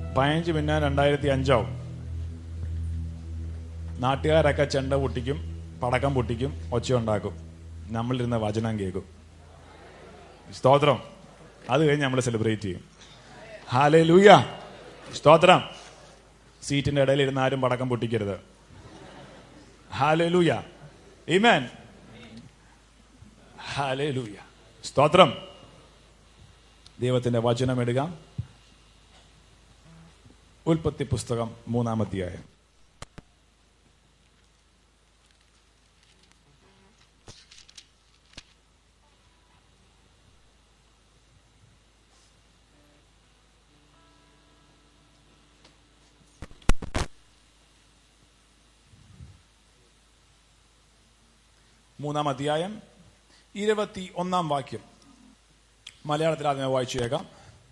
പതിനഞ്ച് പിന്നെ രണ്ടായിരത്തി അഞ്ചാവും നാട്ടുകാരൊക്കെ ചെണ്ട പൊട്ടിക്കും പടക്കം പൊട്ടിക്കും ഒച്ചയുണ്ടാക്കും നമ്മളിരുന്ന വചനം കേൾക്കും സ്തോത്രം അത് കഴിഞ്ഞ് നമ്മൾ സെലിബ്രേറ്റ് ചെയ്യും ഹാലേ ലൂയ സ്തോത്രം സീറ്റിന്റെ ഇടയിൽ ഇരുന്ന് ആരും പടക്കം പൊട്ടിക്കരുത് ഹാലേ ലൂയ ഇമേൻ ഹാലേ ലൂയ സ്തോത്രം ദൈവത്തിന്റെ വചനം ഇടുക ഉൽപ്പത്തി പുസ്തകം മൂന്നാമധ്യായം മൂന്നാം അധ്യായം ഇരുപത്തി ഒന്നാം വാക്യം മലയാളത്തിൽ ആദ്യമേ വായിച്ചേക്കാം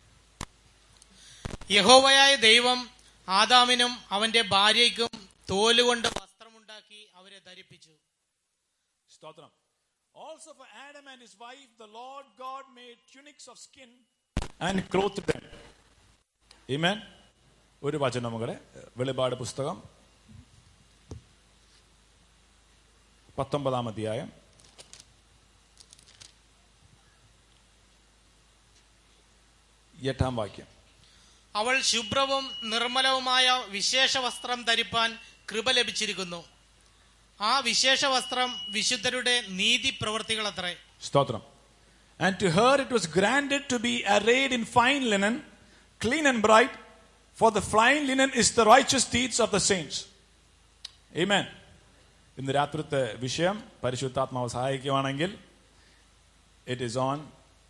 യഹോവയായ ദൈവം ആദാമിനും അവന്റെ ഭാര്യയ്ക്കും തോലുകൊണ്ട് വസ്ത്രമുണ്ടാക്കി അവരെ ധരിപ്പിച്ചു സ്തോത്രം Also for Adam and his wife, the Lord God made tunics of skin and clothed them. Amen. ഒരു വചനം കൂടെ വെളിപാട് പുസ്തകം പത്തൊമ്പതാം അധ്യായം എട്ടാം വാക്യം അവൾ ശുഭ്രവും നിർമ്മലവുമായ വിശേഷ വസ്ത്രം ധരിപ്പാൻ കൃപ ലഭിച്ചിരിക്കുന്നു ആ വിശേഷ വസ്ത്രം വിശുദ്ധരുടെ നീതി പ്രവൃത്തികളത്രേ സ്തോത്രം and to her it was granted to be arrayed in fine linen clean and bright for the fine linen is the righteous deeds of the saints amen ഇന്ന് രാത്രിത്തെ വിഷയം പരിശുദ്ധാത്മാവ് സഹായിക്കുവാണെങ്കിൽ ഇറ്റ് ഈസ് ഓൺ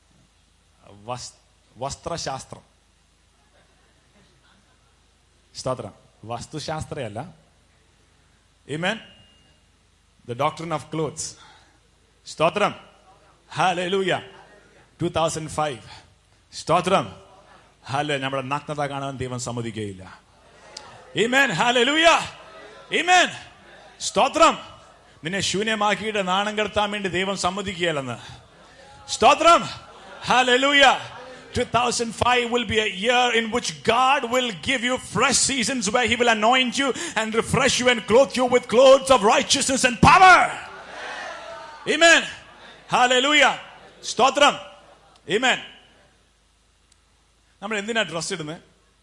വസ്ത്രശാസ്ത്രം സ്തോത്രം വസ്തുശാസ്ത്രയല്ല Amen. The doctrine of clothes. Stotram. Hallelujah. 2005. സ്തോത്രം ഹാല നമ്മുടെ നഗ്നത കാണാൻ ദൈവം സമ്മതിക്കുകയില്ല Amen. Hallelujah. Amen. സ്തോത്രം നിന്നെ ശൂന്യമാക്കിയിട്ട് നാണം കെടുത്താൻ വേണ്ടി ദൈവം സമ്മതിക്കുകയല്ലെന്ന് സ്തോത്രം Hallelujah. 2005 will be a year in which God will give you fresh seasons where He will anoint you and refresh you and clothe you with clothes of righteousness and power. Amen. Hallelujah. സ്തോത്രം Amen. നമ്മൾ എന്തിനാ dress ഇടുന്നത്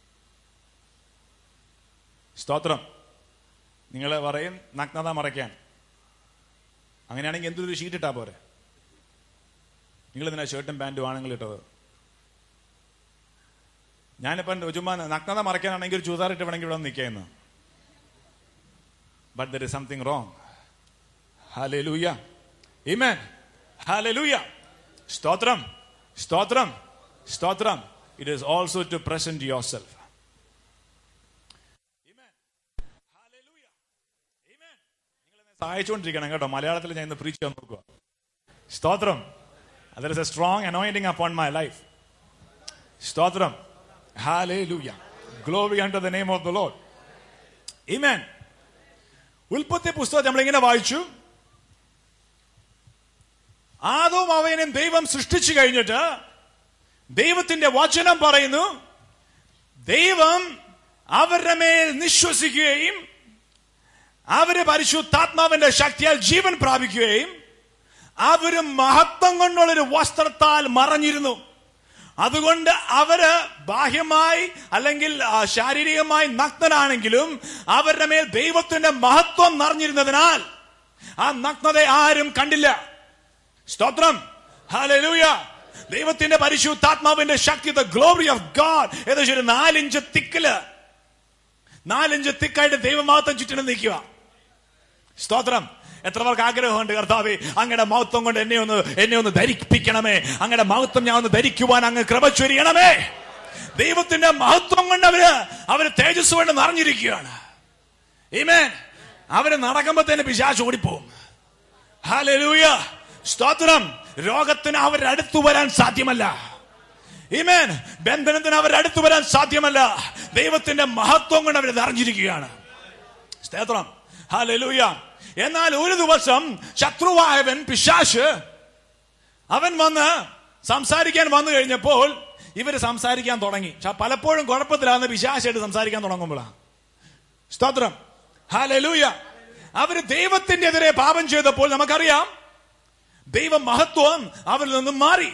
സ്തോത്രം നിങ്ങൾ പറയും നഗ്നത മറയ്ക്കാൻ അങ്ങനെയാണെങ്കിൽ എന്തൊരു ഷീറ്റ് ഇട്ടാ പോരെ നിങ്ങൾ എന്തിനാ ഷർട്ടും പാൻറ്റും ആണുങ്ങൾ ഇട്ടത് ഞാനിപ്പം ചുമ്മാ നഗ്നത മറയ്ക്കാനാണെങ്കിൽ ഒരു ചൂതാറിട്ട് വേണമെങ്കിൽ ഇവിടെ നിൽക്കാമെന്ന് but there is something wrong hallelujah amen hallelujah സ്തോത്രം സ്തോത്രം സ്തോത്രം it is also to present yourself സഹായിച്ചുകൊണ്ടിരിക്കണം കേട്ടോ മലയാളത്തിൽ ഞാൻ ഇന്ന് പ്രീച്ച് ചെയ്യാൻ നോക്കുക സ്തോത്രം there is a strong anointing upon my life സ്തോത്രം Hallelujah. Glory unto the name of the Lord. Amen. ഉൽപ്പത്തി പുസ്തകം നമ്മളിങ്ങനെ വായിച്ചു ആദവും അവനും ദൈവം സൃഷ്ടിച്ചു കഴിഞ്ഞിട്ട് ദൈവത്തിന്റെ വചനം പറയുന്നു ദൈവം അവരുടെ മേൽ നിശ്വസിക്കുകയും അവര് പരിശുദ്ധാത്മാവിന്റെ ശക്തിയാൽ ജീവൻ പ്രാപിക്കുകയും അവര് മഹത്വം കൊണ്ടുള്ളൊരു വസ്ത്രത്താൽ മറഞ്ഞിരുന്നു അതുകൊണ്ട് അവര് ബാഹ്യമായി അല്ലെങ്കിൽ ആ, ശാരീരികമായി നഗ്നനാണെങ്കിലും അവരുടെ മേൽ ദൈവത്തിന്റെ മഹത്വം നിറഞ്ഞിരുന്നതിനാൽ ആ നഗ്നത ആരും കണ്ടില്ല സ്തോത്രം ഹല്ലേലൂയ ദൈവത്തിന്റെ പരിശുദ്ധാത്മാവിന്റെ ശക്തി ദ ഗ്ലോറി ഓഫ് ഗാഡ് ഏകദേശം ഒരു നാലിഞ്ച് തിക്കില് നാലിഞ്ച് തിക്കായിട്ട് ദൈവമഹത്വം ചുറ്റിനും നിൽക്കുക സ്തോത്രം എത്ര പേർക്ക് ആഗ്രഹമുണ്ട് കർത്താവേ അങ്ങയുടെ മഹത്വം കൊണ്ട് എന്നെ ഒന്ന് എന്നെ ഒന്ന് ധരിപ്പിക്കണമേ അങ്ങയുടെ മഹത്വം ഞാൻ ഒന്ന് ധരിക്കുവാൻ അങ്ങ് കൃപ ചൊരിയണമേ ദൈവത്തിന്റെ മഹത്വം കൊണ്ട് അവര് അവര് തേജസ് കൊണ്ട് നിറഞ്ഞിരിക്കുകയാണ് Amen. അവര് നടക്കുമ്പോ തന്നെ പിശാച് ഓടിപ്പോവും ഹല്ലേലൂയ സ്തോത്രം രോഗത്തിന് അവരുടെ അടുത്തു വരാൻ സാധ്യമല്ല Amen. ബന്ധനത്തിന് അവരുടെ അടുത്തു വരാൻ സാധ്യമല്ല ദൈവത്തിന്റെ മഹത്വം കൊണ്ട് അവർ നിറഞ്ഞിരിക്കുകയാണ് സ്തോത്രം ഹല്ലേലൂയ എന്നാൽ ഒരു ദിവസം ശത്രുവായവൻ പിശാശ് അവൻ വന്ന് സംസാരിക്കാൻ വന്നു കഴിഞ്ഞപ്പോൾ ഇവര് സംസാരിക്കാൻ തുടങ്ങി പക്ഷെ പലപ്പോഴും കുഴപ്പത്തിലാന്ന് വിശാശമായിട്ട് സംസാരിക്കാൻ തുടങ്ങുമ്പോഴാണ് സ്തോത്രം ഹാലലൂയ അവര് ദൈവത്തിന്റെ എതിരെ പാപം ചെയ്തപ്പോൾ നമുക്കറിയാം ദൈവ മഹത്വം അവരിൽ നിന്നും മാറി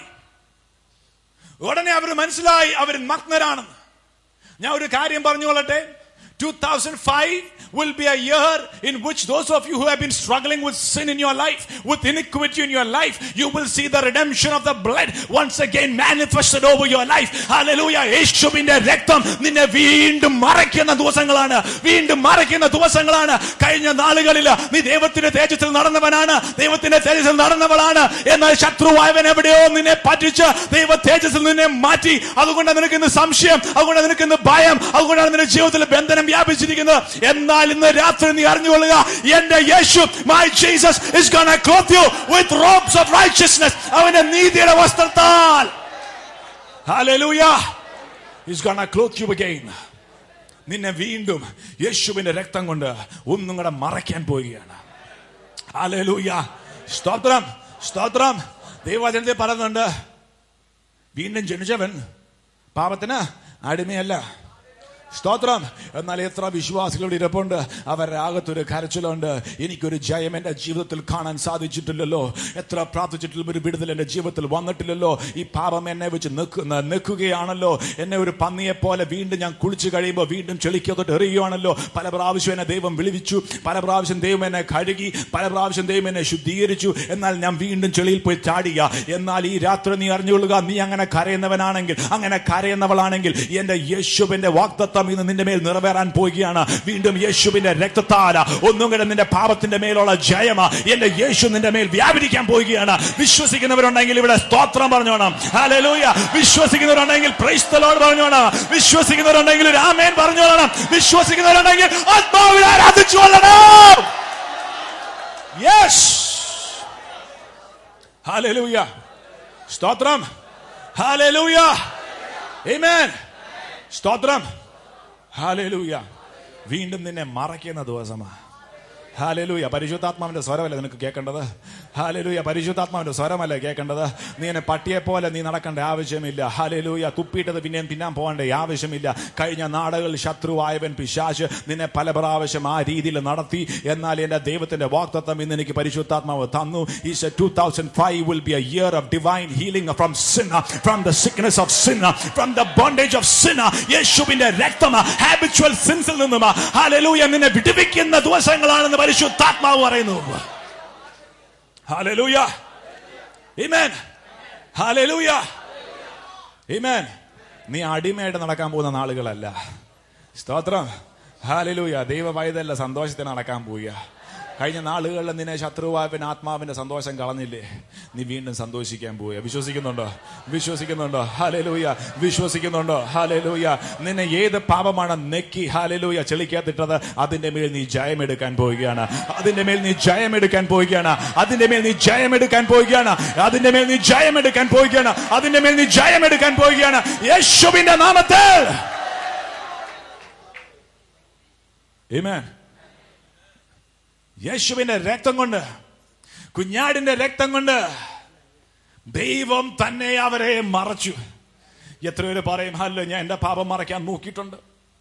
ഉടനെ അവർ മനസ്സിലായി അവർ നഗ്നരാണെന്ന് ഞാൻ ഒരു കാര്യം പറഞ്ഞുകൊള്ളട്ടെ 2005 will be a year in which those of you who have been struggling with sin in your life, with iniquity in your life, you will see the redemption of the blood once again manifested over your life. Hallelujah. യേശുവിന്റെ രക്തം നിന്നെ വീണ്ടും മറയ്ക്കുന്ന ദിവസങ്ങളാണ് വീണ്ടും മറയ്ക്കുന്ന ദിവസങ്ങളാണ് കഴിഞ്ഞ നാളുകളിൽ നീ ദൈവത്തിന്റെ തേജസ്സിൽ നടന്നവനാണ് ദൈവത്തിന്റെ തേജസ്സിൽ നടന്നവളാണ് എന്നാൽ ശത്രുവായവൻ എവിടെയോ നിന്നെ പറ്റിച്ച് ദൈവ തേജസ്സിൽ നിന്നെ മാറ്റി അതുകൊണ്ട് നിനക്ക് ഇന്ന് സംശയം അതുകൊണ്ട് നിനക്ക് ഇന്ന് ഭയം അതുകൊണ്ടാണ് നിന്റെ ജീവിതത്തിൽ ബന്ധനം വ്യാപിച്ചിരിക്കുന്നത് എന്നാൽ ഇന്ന് രാത്രി നീ അറിഞ്ഞുകൊള്ളുക എന്റെ യേശു my Jesus is gonna clothe you with robes of righteousness അവന്റെ നീതിയുടെ വസ്ത്രത്താൽ hallelujah is gonna clothe you again നിന്നെ വീണ്ടും യേശുവിന്റെ രക്തം കൊണ്ട് ഒന്നും കൂടെ മറയ്ക്കാൻ പോവുകയാണ് ഹല്ലേലൂയ സ്തോത്രം സ്തോത്രം ദൈവവചനത്തിൽ പറയുന്നുണ്ട് വീണ്ടും ജനിച്ചവൻ പാപത്തിന് അടിമയല്ല സ്തോത്രം എന്നാൽ എത്ര വിശ്വാസികൾ ഇവിടെ ഇരിപ്പുണ്ട് അവരുടെ അകത്തൊരു കരച്ചിലുണ്ട് എനിക്കൊരു ജയം എന്റെ ജീവിതത്തിൽ കാണാൻ സാധിച്ചിട്ടില്ലല്ലോ എത്ര പ്രാർത്ഥിച്ചിട്ടും ഒരു വിടുതൽ എന്റെ ജീവിതത്തിൽ വന്നിട്ടില്ലല്ലോ ഈ പാപം എന്നെ വെച്ച് നിൽക്കുന്ന നിൽക്കുകയാണല്ലോ എന്നെ ഒരു പന്നിയെ പോലെ വീണ്ടും ഞാൻ കുളിച്ചു കഴിയുമ്പോൾ വീണ്ടും ചെളിക്കത്തോട്ട് എറിയുകയാണല്ലോ പല പ്രാവശ്യം എന്നെ ദൈവം വിളിവിച്ചു പല പ്രാവശ്യം ദൈവം എന്നെ കഴുകി പല പ്രാവശ്യം ദൈവം എന്നെ ശുദ്ധീകരിച്ചു എന്നാൽ ഞാൻ വീണ്ടും ചെളിയിൽ പോയി ചാടിയ എന്നാൽ ഈ രാത്രി നീ അറിഞ്ഞുകൊള്ളുക നീ അങ്ങനെ കരയുന്നവനാണെങ്കിൽ അങ്ങനെ കരയുന്നവളാണെങ്കിൽ എന്റെ യേശുവിന്റെ വാക്തത്വം ഇന്ന് നിന്റെ മേൽ നിറവേറാൻ പോവുകയാണ് വീണ്ടും യേശുവിന്റെ രക്തത്താല ഒന്നും കൂടെ നിന്റെ പാപത്തിന്റെ മേലുള്ള ജയമ എന്റെ യേശു നിന്റെ മേൽ വ്യാപരിക്കാൻ പോവുകയാണ് വിശ്വസിക്കുന്നവരുണ്ടെങ്കിൽ ഇവിടെ സ്തോത്രം പറഞ്ഞോണം ഹല്ലേലൂയ വിശ്വസിക്കുന്നവരുണ്ടെങ്കിൽ പ്രൈസ്തലോട് പറഞ്ഞോണം വിശ്വസിക്കുന്നവരുണ്ടെങ്കിൽ ഒരു ആമേൻ പറഞ്ഞോളണം വിശ്വസിക്കുന്നവരുണ്ടെങ്കിൽ ആത്മാവിൽ ആരാധിച്ചു കൊള്ളണം യെസ് ഹല്ലേലൂയ സ്തോത്രം ഹല്ലേലൂയ ആമേൻ സ്തോത്രം ഹാലേലൂയ വീണ്ടും നിന്നെ മറയ്ക്കുന്ന ദിവസമാ ഹാലേലൂയ പരിശുദ്ധാത്മാവിന്റെ സ്വരമല്ല നിനക്ക് കേൾക്കേണ്ടത് ഹാലേലൂയ പരിശുദ്ധാത്മാവിന്റെ സ്വരമല്ല കേൾക്കേണ്ടത് നീ എന്നെ പട്ടിയെ പോലെ നീ നടക്കേണ്ട ആവശ്യമില്ല ഹാലേലൂയ തുപ്പിയിട്ടത് പിന്നെയും തിന്നാൻ പോകേണ്ട ആവശ്യമില്ല കഴിഞ്ഞ നാടുകളിൽ ശത്രുവായവൻ പിശാശ് നിന്നെ പല പ്രാവശ്യം ആ രീതിയിൽ നടത്തി എന്നാൽ എന്റെ ദൈവത്തിന്റെ വാക്തത്വം ഇന്ന് എനിക്ക് പരിശുദ്ധാത്മാവ് തന്നു ഈ two thousand five will be a year of divine healing from sin from the sickness of sin from the bondage of sin യേശുവിന്റെ രക്തം ഹാബിച്വൽ സിൻസിൽ നിന്നും ഹാലലൂയ നിന്നെ വിടുവിക്കുന്ന ദിവസങ്ങളാണെന്ന് പരിശുദ്ധാത്മാവ് പറയുന്നു ഹാലലൂയ Amen. Hallelujah Amen. നീ അടിമയായിട്ട് നടക്കാൻ പോകുന്ന നാളുകളല്ല സ്തോത്രം ഹാലലൂയ ദൈവ വൈതല്ല സന്തോഷത്തിന് നടക്കാൻ പോവുക കഴിഞ്ഞ നാളുകളിൽ നിന്നെ ശത്രുവായവൻ ആത്മാവിന്റെ സന്തോഷം കളഞ്ഞില്ലേ നീ വീണ്ടും സന്തോഷിക്കാൻ പോവുക വിശ്വസിക്കുന്നുണ്ടോ വിശ്വസിക്കുന്നുണ്ടോ ഹാലലൂയ വിശ്വസിക്കുന്നുണ്ടോ ഹാലലൂയ നിന്നെ ഏത് പാപമാണ് നെക്കി ഹാലലൂയ ചെളിക്കാത്തിട്ടത് അതിന്റെ മേൽ നീ ജയമെടുക്കാൻ പോവുകയാണ് അതിന്റെ മേൽ നീ ജയമെടുക്കാൻ പോവുകയാണ് അതിന്റെ മേൽ നീ ജയമെടുക്കാൻ പോവുകയാണ് അതിന്റെ മേൽ നീ ജയമെടുക്കാൻ പോവുകയാണ് അതിന്റെ മേൽ നീ ജയമെടുക്കാൻ പോവുകയാണ് യേശുവിന്റെ നാമത്തിൽ Amen. യേശുവിന്റെ രക്തം കൊണ്ട് കുഞ്ഞാടിന്റെ രക്തം കൊണ്ട് ദൈവം തന്നെ അവരെ മറച്ചു എത്ര പേര് പറയും ഹല്ലോ ഞാൻ എന്റെ പാപം മറയ്ക്കാൻ നോക്കിയിട്ടുണ്ട്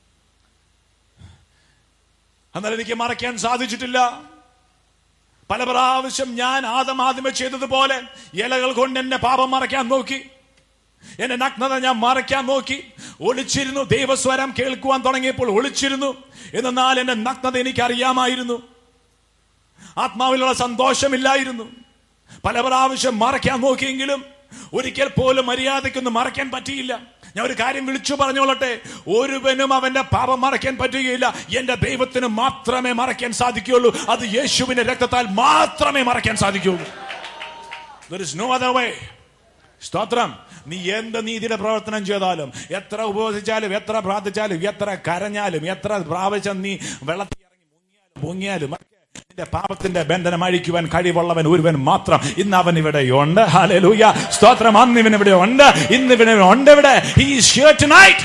എന്നാൽ എനിക്ക് മറയ്ക്കാൻ സാധിച്ചിട്ടില്ല പല പ്രാവശ്യം ഞാൻ ആദം ആദ്യമേ ചെയ്തതുപോലെ ഇലകൾ കൊണ്ട് എന്റെ പാപം മറയ്ക്കാൻ നോക്കി എന്റെ നഗ്നത ഞാൻ മറയ്ക്കാൻ നോക്കി ഒളിച്ചിരുന്നു ദൈവസ്വരം കേൾക്കുവാൻ തുടങ്ങിയപ്പോൾ ഒളിച്ചിരുന്നു എന്നാൽ എന്റെ നഗ്നത എനിക്ക് അറിയാമായിരുന്നു ആത്മാവിലുള്ള സന്തോഷമില്ലായിരുന്നു പല പ്രാവശ്യം മറയ്ക്കാൻ നോക്കിയെങ്കിലും ഒരിക്കൽ പോലും മര്യാദയ്ക്കൊന്നും മറയ്ക്കാൻ പറ്റിയില്ല ഞാൻ ഒരു കാര്യം വിളിച്ചു പറഞ്ഞോളട്ടെ ഒരുവനും അവന്റെ പാപം മറയ്ക്കാൻ പറ്റുകയില്ല എന്റെ ദൈവത്തിന് മാത്രമേ മറയ്ക്കാൻ സാധിക്കുകയുള്ളൂ അത് യേശുവിന്റെ രക്തത്താൽ മാത്രമേ മറയ്ക്കാൻ സാധിക്കുകയുള്ളൂ There is no other way. സ്തോത്രം നീ എന്ത് നീതിയുടെ പ്രവർത്തനം ചെയ്താലും എത്ര ഉപവസിച്ചാലും എത്ര പ്രാർത്ഥിച്ചാലും എത്ര കരഞ്ഞാലും എത്ര പ്രാവശ്യം നീ വെള്ളത്തിൽ ഇറങ്ങി മുങ്ങിയാലും മുങ്ങിയാലും ഒക്കെ നിന്റെ പാപത്തിന്റെ ബന്ധനം അഴിക്കുവാൻ കഴിവുള്ളവൻ ഒരുവൻ മാത്രം ഇന്ന് അവൻ ഇവിടെ ഉണ്ട് ഹാലലൂയ സ്തോത്രം അന്ന് ഇവൻ ഇവിടെ ഉണ്ട് ഇന്ന് ഇവൻ ഉണ്ട് ഇവിടെ He's here tonight.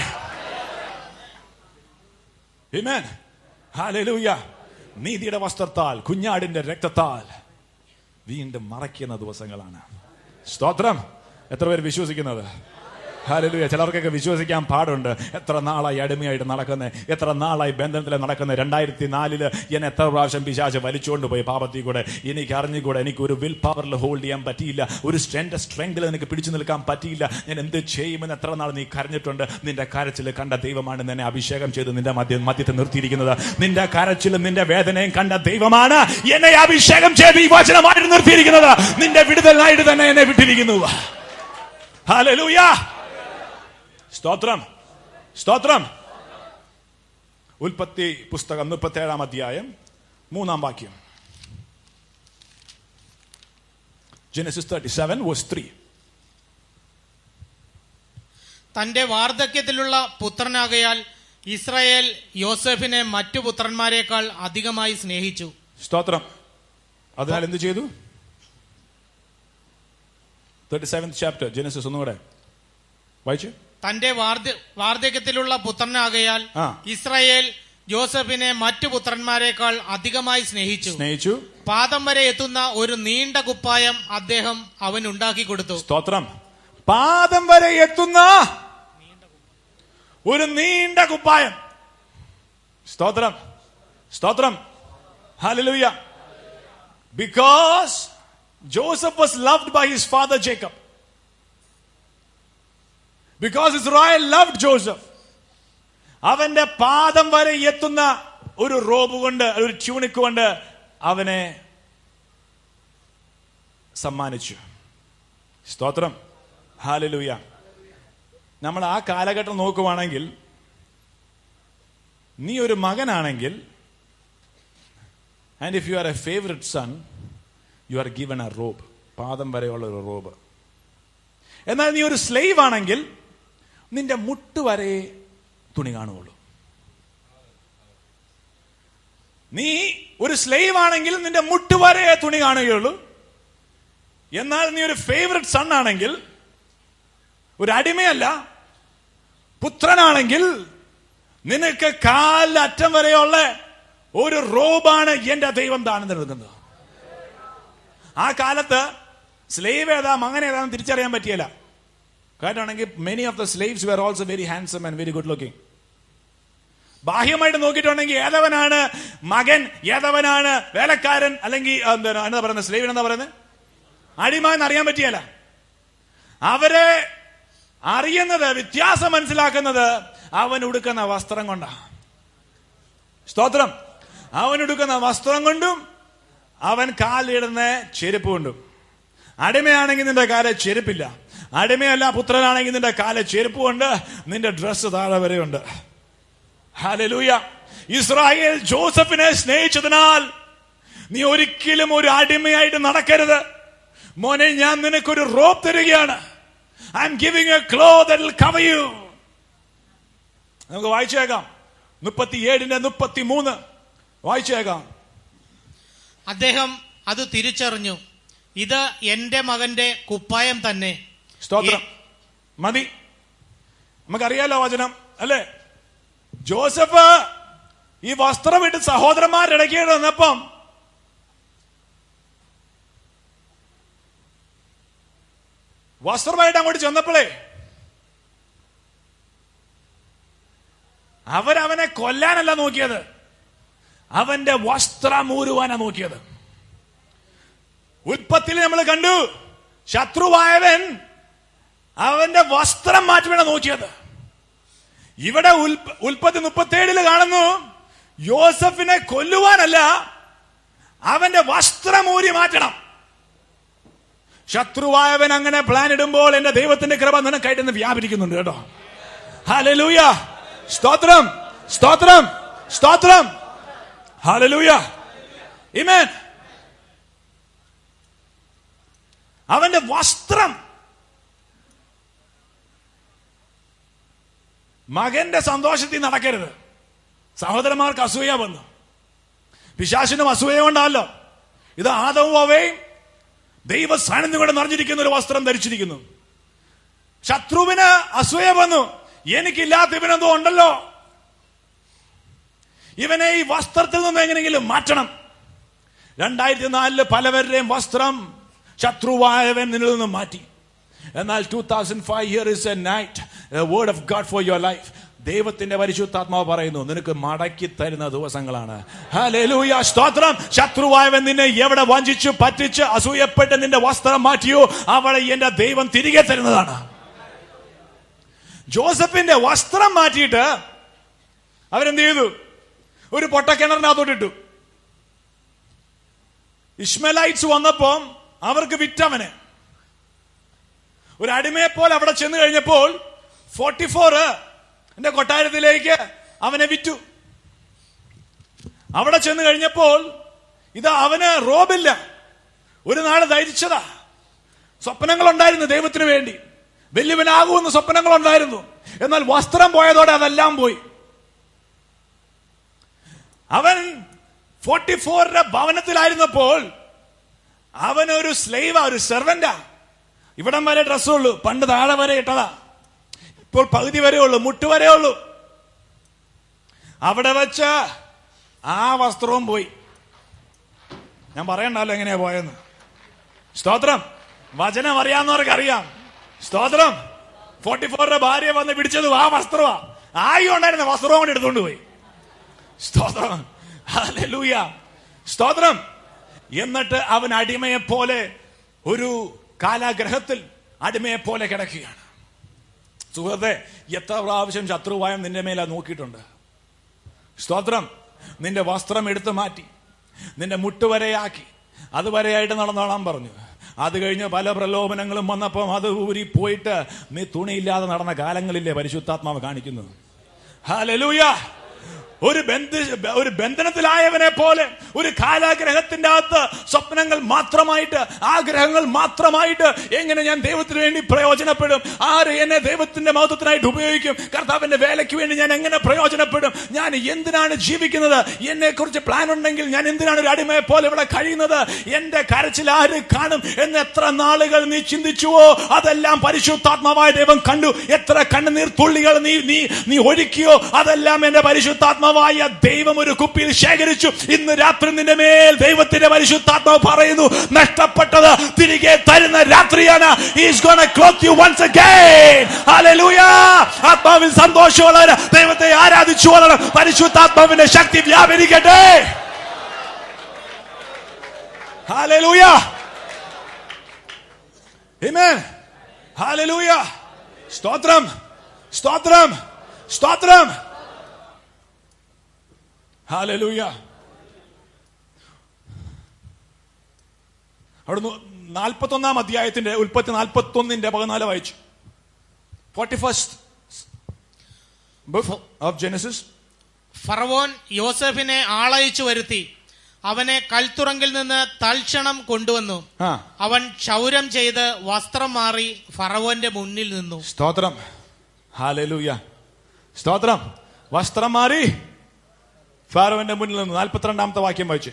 Amen. Hallelujah നീതിയുടെ വസ്ത്രത്താൽ കുഞ്ഞാടിന്റെ രക്തത്താൽ വീണ്ടും മറയ്ക്കുന്ന ദിവസങ്ങളാണ് സ്തോത്രം എത്ര പേര് വിശ്വസിക്കുന്നത് ഹല്ലേലൂയ ചിലർക്കൊക്കെ വിശ്വസിക്കാൻ പാടുണ്ട് എത്ര നാളായി അടിമയായിട്ട് നടക്കുന്നത് എത്ര നാളായി ബന്ധനത്തിൽ നടക്കുന്നത് രണ്ടായിരത്തി നാലില് എന്നെ എത്ര പ്രാവശ്യം പിശാച് വലിച്ചുകൊണ്ട് പോയി പാപത്തിൽ കൂടെ എനിക്ക് അറിഞ്ഞുകൂടെ എനിക്ക് ഒരു വിൽ പവറിൽ ഹോൾഡ് ചെയ്യാൻ പറ്റിയില്ല ഒരു സ്ട്രെൻഡ് സ്ട്രെങ്തിൽ എനിക്ക് പിടിച്ചു നിൽക്കാൻ പറ്റിയില്ല ഞാൻ എന്ത് ചെയ്യുമെന്ന് എത്ര നാൾ നീ കരഞ്ഞിട്ടുണ്ട് നിന്റെ കരച്ചിൽ കണ്ട ദൈവമാണ് നിന്നെ അഭിഷേകം ചെയ്ത് നിന്റെ മധ്യ മധ്യത്തിൽ നിർത്തിയിരിക്കുന്നത് നിന്റെ കരച്ചിലും നിന്റെ വേദനയും കണ്ട ദൈവമാണ് എന്നെ അഭിഷേകം ചെയ്ത് ഈ വചനമായിട്ട് നിർത്തിയിരിക്കുന്നത് നിന്റെ വിടുതലായിട്ട് തന്നെ എന്നെ വിട്ടിരിക്കുന്നു ഹല്ലേലൂയ സ്തോത്രം സ്തോത്രം ഉൽപ്പത്തി പുസ്തകം മുപ്പത്തി ഏഴാം അധ്യായം മൂന്നാം വാക്യം Genesis thirty seven verse three തന്റെ വാർദ്ധക്യത്തിലുള്ള പുത്രനാകയാൽ ഇസ്രായേൽ യോസെഫിനെ മറ്റു പുത്രന്മാരെക്കാൾ അധികമായി സ്നേഹിച്ചു സ്തോത്രം അതിനാൽ എന്ത് ചെയ്തു തേർട്ടി സെവൻത് ചാപ്റ്റർ ജനസിസ് ഒന്നുകൂടെ വായിച്ചു തന്റെ വാർദ്ധ- വാർദ്ധക്യത്തിലുള്ള പുത്രനാകയാൽ ആ. ഇസ്രായേൽ ജോസഫിനെ മറ്റു പുത്രന്മാരെക്കാൾ അധികമായി സ്നേഹിച്ചു സ്നേഹിച്ചു പാദം വരെ എത്തുന്ന ഒരു നീണ്ട കുപ്പായം അദ്ദേഹം അവൻ ഉണ്ടാക്കി കൊടുത്തു സ്തോത്രം പാദം വരെ എത്തുന്ന ഒരു നീണ്ട കുപ്പായം സ്തോത്രം സ്തോത്രം hallelujah because Joseph was loved by his father Jacob because Israel loved Joseph അവന്റെ പാദം വരെ എത്തുന്ന ഒരു റോബ് കൊണ്ട് ഒരു ട്യൂണിക് കൊണ്ട് അവനെ സമ്മാനിച്ചു സ്തോത്രം ഹാലലൂയ നമ്മൾ ആ കാലഘട്ടം നോക്കുവാണെങ്കിൽ നീ ഒരു മകനാണെങ്കിൽ and if you are a favourite son you are given a robe പാദം വരെയുള്ള ഒരു റോബ് എന്നാൽ നീ ഒരു സ്ലേവ് ആണെങ്കിൽ നിന്റെ മുട്ട് വരെ തുണി കാണുകയുള്ളൂ നീ ഒരു സ്ലേവ് ആണെങ്കിൽ നിന്റെ മുട്ട് വരെ തുണി കാണുകയുള്ളൂ എന്നാൽ നീ ഒരു ഫേവററ്റ് സൺ ആണെങ്കിൽ ഒരു അടിമയല്ല പുത്രനാണെങ്കിൽ നിനക്ക് കാലറ്റം വരെയുള്ള ഒരു റോബാണ് എന്റെ ദൈവം ദാനം നൽകുന്നത് ആ കാലത്ത് സ്ലേവ് ഏതാ മകൻ ഏതാന്ന് തിരിച്ചറിയാൻ പറ്റിയല്ല കാര്യമാണെങ്കിൽ many of the slaves were also very handsome and very good looking ബാഹ്യമായിട്ട് നോക്കിയിട്ടുണ്ടെങ്കിൽ ഏതവനാണ് മകൻ ഏതവനാണ് വേലക്കാരൻ അല്ലെങ്കിൽ എന്താണ് എന്താ പറയുന്നത് സ്ലേവിൻ എന്താ പറയുന്നത് അടിമ എന്ന് അറിയാൻ പറ്റിയല്ല അവരെ അറിയുന്നത് വ്യത്യാസം മനസ്സിലാക്കുന്നത് അവൻ ഉടുക്കുന്ന വസ്ത്രം കൊണ്ടാണ് സ്തോത്രം അവൻ ഉടുക്കുന്ന വസ്ത്രം കൊണ്ടും അവൻ കാലിടുന്ന ചെരുപ്പ് കൊണ്ടും അടിമയാണെങ്കിൽ നിന്റെ കാല ചെരുപ്പില്ല അടിമയല്ല പുത്രനാണെങ്കിൽ നിന്റെ കാല ചെരുപ്പ് കൊണ്ട് നിന്റെ ഡ്രസ്സ് താഴെ വരെയുണ്ട് ഹല്ലേലൂയ ഇസ്രായേൽ ജോസഫിനെ സ്നേഹിച്ചതിനാൽ നീ ഒരിക്കലും ഒരു അടിമയായിട്ട് നടക്കരുത് മോനെ ഞാൻ നിനക്കൊരു റോപ്പ് തരികയാണ് I am giving a cloak that cover you നമുക്ക് വായിച്ചേക്കാം മുപ്പത്തിയേഴിന്റെ മുപ്പത്തി മൂന്ന് വായിച്ചേക്കാം അദ്ദേഹം അത് തിരിച്ചറിഞ്ഞു ഇത് എന്റെ മകന്റെ കുപ്പായം തന്നെ സ്തോത്രം മതി നമുക്കറിയാലോ വചനം അല്ലേ ജോസഫ് ഈ വസ്ത്രം ഇട്ട് സഹോദരന്മാരിടയ്ക്ക് വന്നപ്പം വസ്ത്രമായിട്ട് അങ്ങോട്ട് ചെന്നപ്പോഴേ അവരവനെ കൊല്ലാനല്ല നോക്കിയത് അവന്റെ വസ്ത്രം ഊരുവാനാ നോക്കിയത് ഉൽപ്പത്തിൽ നമ്മൾ കണ്ടു ശത്രുവായവൻ അവന്റെ വസ്ത്രം മാറ്റുവാനാ നോക്കിയത് ഇവിടെ ഉൽപ്പ- ഉൽപ്പത്തി മുപ്പത്തേഴില് കാണുന്നു യോസഫിനെ കൊല്ലുവാനല്ല അവന്റെ വസ്ത്രം ഊരി മാറ്റണം ശത്രുവായവൻ അങ്ങനെ പ്ലാൻ ഇടുമ്പോൾ എന്റെ ദൈവത്തിന്റെ കൃപ നിനക്കായിട്ട് ഇന്ന് വ്യാപരിക്കുന്നുണ്ട് കേട്ടോ ഹാലലൂയ സ്തോത്രം സ്തോത്രം സ്തോത്രം ഹാലലൂയ ഇമേൻ അവന്റെ വസ്ത്രം മകന്റെ സന്തോഷത്തിൽ നടക്കരുത് സഹോദരന്മാർക്ക് അസൂയ വന്നു പിശാശിനും അസൂയ കൊണ്ടല്ലോ ഇത് ആദവും അവയും ദൈവ സാന്നിധ്യം കൊണ്ട് നിറഞ്ഞിരിക്കുന്ന ഒരു വസ്ത്രം ധരിച്ചിരിക്കുന്നു ശത്രുവിന് അസൂയ വന്നു എനിക്കില്ലാത്ത ഇവനെന്തോ ഉണ്ടല്ലോ ഇവനെ ഈ വസ്ത്രത്തിൽ നിന്ന് എങ്ങനെയെങ്കിലും മാറ്റണം രണ്ടായിരത്തി നാലില് പലവരുടെയും വസ്ത്രം ശത്രുവായവൻ നിന്നിൽ നിന്ന് മാറ്റി എന്നാൽ two thousand five year is a night word of God for your life ദൈവത്തിന്റെ പരിശുദ്ധാത്മാവ് പറയുന്നു നിനക്ക് മടക്കി തരുന്ന ദിവസങ്ങളാണ് ഹല്ലേലൂയ സ്തോത്രം ശത്രുവായവൻ നിന്നെ എവിടെ വഞ്ചിച്ചു പറ്റിച്ച് അസൂയപ്പെട്ട് നിന്റെ വസ്ത്രം മാറ്റിയോ അവിടെ എന്റെ ദൈവം തിരികെ തരുന്നതാണ് ജോസഫിന്റെ വസ്ത്രം മാറ്റിയിട്ട് അവരെന്ത് ചെയ്തു ഒരു പൊട്ടക്കിണറിനകത്തോട്ടിട്ടു ഇസ്മലൈറ്റ്സ് വന്നപ്പോ അവർക്ക് വിറ്റവന് ഒരു അടിമയെ പോലെ അവിടെ ചെന്ന് കഴിഞ്ഞപ്പോൾ ഫോർട്ടി ഫോർ എന്റെ കൊട്ടാരത്തിലേക്ക് അവനെ വിറ്റു അവിടെ ചെന്ന് കഴിഞ്ഞപ്പോൾ ഇത് അവന് റോബില്ല ഒരു നാള് ധരിച്ചതാ സ്വപ്നങ്ങൾ ഉണ്ടായിരുന്നു ദൈവത്തിന് വേണ്ടി വലിയവനാകുമെന്ന് സ്വപ്നങ്ങൾ ഉണ്ടായിരുന്നു എന്നാൽ വസ്ത്രം പോയതോടെ അതെല്ലാം പോയി അവൻ ഫോർട്ടി ഫോറിന്റെ ഭവനത്തിലായിരുന്നപ്പോൾ അവൻ ഒരു സ്ലൈവ ഒരു സെർവന്റാ ഇവിടം വരെ ഡ്രസ്സുള്ളൂ പണ്ട് താഴെ വരെ ഇട്ടതാ ഇപ്പോൾ പകുതി വരെ ഉള്ളൂ മുട്ട് വരെ ഉള്ളൂ അവിടെ വെച്ച് ആ വസ്ത്രവും പോയി ഞാൻ പറയണ്ടല്ലോ എങ്ങനെയാ പോയെന്ന് സ്തോത്രം വചനം അറിയാവുന്നവർക്ക് അറിയാം സ്തോത്രം ഫോർട്ടി ഫോറിന്റെ ഭാര്യ വന്ന് പിടിച്ചത് ആ വസ്ത്രമാ ആയി ഉണ്ടായിരുന്ന വസ്ത്രവും കൊണ്ട് എടുത്തുകൊണ്ട് പോയി സ്തോത്രം ഹല്ലേലൂയ സ്തോത്രം എന്നിട്ട് അവൻ അടിമയെ പോലെ ഒരു കാലാഗ്രഹത്തിൽ അടിമയെ പോലെ കിടക്കുകയാണ് സുഹൃത്തെ എത്ര പ്രാവശ്യം ശത്രുവായം നിന്റെ മേലെ നോക്കിയിട്ടുണ്ട് സ്തോത്രം നിന്റെ വസ്ത്രം എടുത്തു മാറ്റി നിന്റെ മുട്ടുവരെയാക്കി അതുവരെയായിട്ട് നടന്നോളാൻ പറഞ്ഞു അത് കഴിഞ്ഞ് പല പ്രലോഭനങ്ങളും വന്നപ്പം അത് ഊരി പോയിട്ട് നീ തുണിയില്ലാതെ നടന്ന കാലങ്ങളില്ലേ പരിശുദ്ധാത്മാവ് കാണിക്കുന്നത് ഹാലലൂയ ഒരു ബന്ധ ഒരു ബന്ധനത്തിലായവനെ പോലെ ഒരു കാലാഗ്രഹത്തിന്റെ അകത്ത് സ്വപ്നങ്ങൾ മാത്രമായിട്ട് ആഗ്രഹങ്ങൾ മാത്രമായിട്ട് എങ്ങനെ ഞാൻ ദൈവത്തിന് വേണ്ടി പ്രയോജനപ്പെടും ആര് എന്നെ ദൈവത്തിന്റെ മഹത്വത്തിനായിട്ട് ഉപയോഗിക്കും കർത്താവിന്റെ വേലയ്ക്ക് വേണ്ടി ഞാൻ എങ്ങനെ പ്രയോജനപ്പെടും ഞാൻ എന്തിനാണ് ജീവിക്കുന്നത് എന്നെ കുറിച്ച് പ്ലാൻ ഉണ്ടെങ്കിൽ ഞാൻ എന്തിനാണ് ഒരു അടിമയെ പോലെ ഇവിടെ കഴിയുന്നത് എന്റെ കരച്ചിൽ ആര് കാണും എന്ന് എത്ര നാളുകൾ നീ ചിന്തിച്ചുവോ അതെല്ലാം പരിശുദ്ധാത്മാവായ ദൈവം കണ്ടു എത്ര കണ്ണുനീർ തുള്ളികൾ നീ നീ നീ ഒഴുക്കിയോ അതെല്ലാം എന്റെ പരിശുദ്ധാത്മാവായ ദൈവം ഒരു കുപ്പിയിൽ ശേഖരിച്ചു ഇന്ന് രാത്രി നിന്റെ മേൽ ദൈവത്തിന്റെ പരിശുദ്ധാത്മാവ് പറയുന്നു നഷ്ടപ്പെട്ടത് തിരികെ തരുന്ന രാത്രിയാണ് He's gonna clothe you once again. Hallelujah. ആത്മാവിൽ സന്തോഷം വളരാൻ ദൈവത്തെ ആരാധിച്ചു വളരണം പരിശുദ്ധാത്മാവിന്റെ ശക്തി വ്യാപരിക്കട്ടെ Hallelujah. Amen. Hallelujah. സ്തോത്രം സ്തോത്രം സ്തോത്രം ഹാലലൂയ അവിടുന്ന് നാൽപ്പത്തൊന്നാം അധ്യായത്തിന്റെ ഉൽപ്പത്തി നാൽപ്പത്തി ഒന്നിന്റെ പതിനാല് വായിച്ചു ഫോർട്ടി ഫസ്റ്റ് ഓഫ് ജെനസിസ് ഫറവോൻ യോസഫിനെ ആളയച്ചു വരുത്തി അവനെ കൽത്തുറങ്കിൽ നിന്ന് തൽക്ഷണം കൊണ്ടുവന്നു ആ അവൻ ക്ഷൗരം ചെയ്ത് വസ്ത്രം മാറി ഫറവോന്റെ മുന്നിൽ നിന്നു സ്തോത്രം ഹാലലൂയ സ്തോത്രം വസ്ത്രം മാറി ഫാറോവിന്റെ മുന്നിൽ നിന്ന് നാൽപ്പത്തിരണ്ടാമത്തെ വാക്യം വായിച്ചു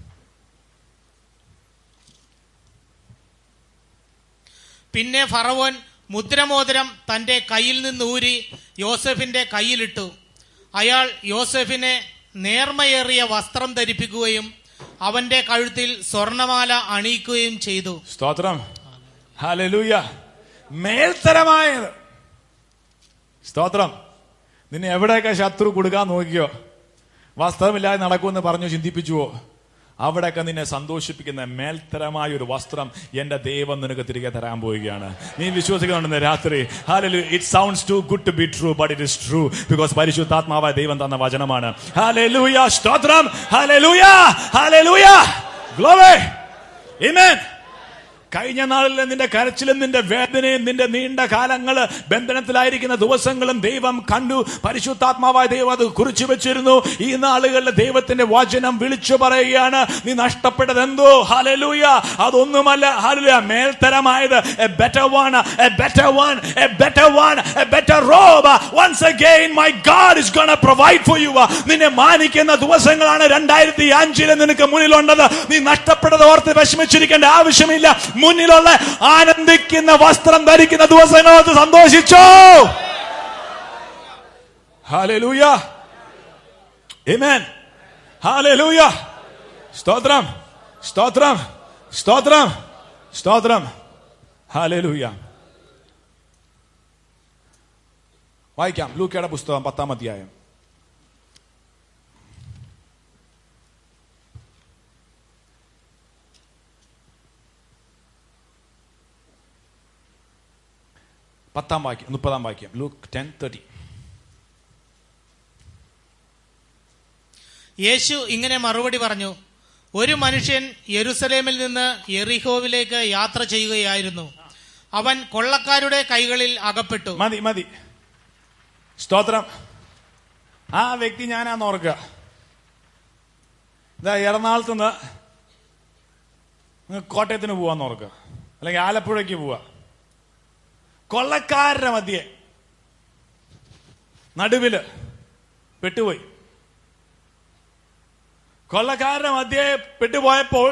പിന്നെ ഫറവോൻ മുദ്രമോതിരം തന്റെ കയ്യിൽ നിന്ന് ഊരി യോസഫിന്റെ കയ്യിലിട്ടു അയാൾ യോസഫിനെ നേർമയേറിയ വസ്ത്രം ധരിപ്പിക്കുകയും അവന്റെ കഴുത്തിൽ സ്വർണമാല അണിയിക്കുകയും ചെയ്തു സ്തോത്രം ഹാലലൂയ മേൽത്തരമായത് സ്തോത്രം നിന്നെ എവിടെയൊക്കെ ശത്രു കൊടുക്കാൻ നോക്കിയോ വസ്ത്രമില്ലാതെ നടക്കുമെന്ന് പറഞ്ഞു ചിന്തിപ്പിച്ചുവോ അവിടെയൊക്കെ നിന്നെ സന്തോഷിപ്പിക്കുന്ന മേൽത്തരമായ ഒരു വസ്ത്രം എന്റെ ദൈവം നിനക്ക് തിരികെ തരാൻ പോവുകയാണ് നീ വിശ്വസിക്കുന്നുണ്ടെന്ന് രാത്രി ഹാലലു it sounds too good to be true but it is true because പരിശുദ്ധാത്മാവായ ദൈവം തന്ന വചനമാണ് ഹാലലൂയ സ്തോത്രം ഹാലലൂയ ഹാലലൂയ ഗ്ലോവേ ആമേൻ കഴിഞ്ഞ നാളിൽ നിന്റെ കരച്ചിലും നിന്റെ വേദനയും നിന്റെ നീണ്ട കാലങ്ങള് ബന്ധനത്തിലായിരിക്കുന്ന ദിവസങ്ങളും ദൈവം കണ്ടു പരിശുദ്ധാത്മാവായ ദൈവം അത് കുറിച്ചു വെച്ചിരുന്നു ഈ നാളുകളിൽ ദൈവത്തിന്റെ വചനം വിളിച്ചു പറയുകയാണ് നീ നഷ്ടപ്പെട്ടത് എന്തോ ഹലലൂയ അതൊന്നുമല്ല ഹലലൂയ മേൽത്തരമായത് a better one a better one a better one a better robe once again my God is gonna provide for you നിന്നെ മാനിക്കുന്ന ദിവസങ്ങളാണ് രണ്ടായിരത്തി അഞ്ചില് നിനക്ക് മുന്നിലുള്ളത് നീ നഷ്ടപ്പെട്ടത് ഓർത്ത് വിഷമിച്ചിരിക്കേണ്ട ആവശ്യമില്ല മുന്നിലുള്ള ആനന്ദിക്കുന്ന വസ്ത്രം ധരിക്കുന്ന ദിവസങ്ങളോട് സന്തോഷിച്ചോ ഹാലലൂയ Amen. ഹാലലൂയ സ്തോത്രം സ്തോത്രം സ്തോത്രം സ്തോത്രം ഹാലലൂയ വായിക്കാം ലൂക്കയുടെ പുസ്തകം പത്താം അധ്യായം പത്താം വാക്യം മുപ്പതാം വാക്യം ലൂക്ക് ടെൻ തേർട്ടി യേശു ഇങ്ങനെ മറുപടി പറഞ്ഞു ഒരു മനുഷ്യൻ യെരുസലേമിൽ നിന്ന് യെറിഹോവിലേക്ക് യാത്ര ചെയ്യുകയായിരുന്നു അവൻ കൊള്ളക്കാരുടെ കൈകളിൽ അകപ്പെട്ടു മതി മതി സ്തോത്രം ആ വ്യക്തി ഞാനാന്ന് ഓർക്കുക ഇതാ എറണാകുളത്ത് നിന്ന് അങ്ങ് കോട്ടയത്തിന് പോവാന്ന് ഓർക്കുക അല്ലെങ്കിൽ ആലപ്പുഴയ്ക്ക് പോവാ കൊള്ളക്കാരുടെ മധ്യേ നടുവില് പെട്ടുപോയി കൊള്ളക്കാരുടെ മധ്യേ പെട്ടുപോയപ്പോൾ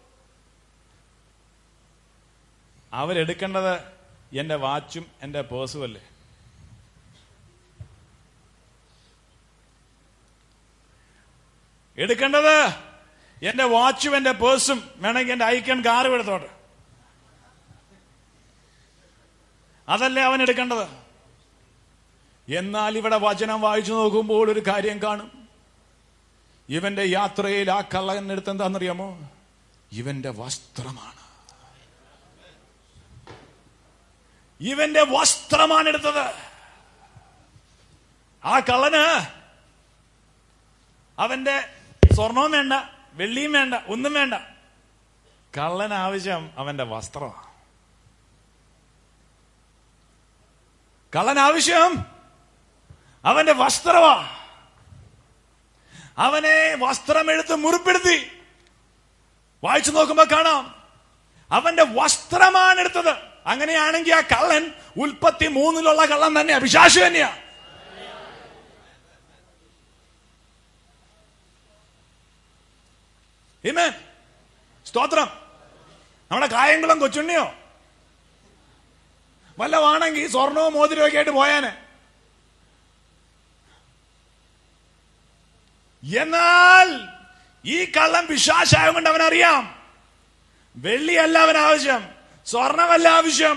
അവരെടുക്കേണ്ടത് എന്റെ വാച്ചും എന്റെ പേഴ്സും അല്ലേ എടുക്കേണ്ടത് എന്റെ വാച്ചും എന്റെ പേഴ്സും വേണമെങ്കിൽ എന്റെ ഐക്കൺ കാറും എടുത്തോട്ടെ അതല്ലേ അവൻ എടുക്കേണ്ടത് എന്നാൽ ഇവിടെ വചനം വായിച്ചു നോക്കുമ്പോൾ ഒരു കാര്യം കാണും ഇവന്റെ യാത്രയിൽ ആ കള്ളൻ എടുത്ത് എന്താണെന്നറിയാമോ ഇവന്റെ വസ്ത്രമാണ് ഇവന്റെ വസ്ത്രമാണ് എടുത്തത് ആ കള്ളന് അവന്റെ സ്വർണവും വേണ്ട വെള്ളിയും വേണ്ട ഒന്നും വേണ്ട കള്ളൻ ആവശ്യം അവന്റെ വസ്ത്രമാണ് കള്ളൻ ആവശ്യം അവന്റെ വസ്ത്രമാ അവനെ വസ്ത്രമെടുത്ത് മുറിപ്പെടുത്തി വായിച്ചു നോക്കുമ്പോ കാണാം അവന്റെ വസ്ത്രമാണ് എടുത്തത് അങ്ങനെയാണെങ്കിൽ ആ കള്ളൻ ഉൽപ്പത്തി മൂന്നിലുള്ള കള്ളൻ തന്നെയാ പിശാശു തന്നെയാ Amen. സ്തോത്രം നമ്മുടെ കായംകുളം കൊച്ചുണ്ണിയോ വല്ലവാണെങ്കിൽ സ്വർണവും മോതിരവും ഒക്കെ ആയിട്ട് പോയാനെ എന്നാൽ ഈ കള്ളം വിശ്വാസായതുകൊണ്ട് അവനറിയാം വെള്ളിയല്ല അവൻ ആവശ്യം സ്വർണമല്ല ആവശ്യം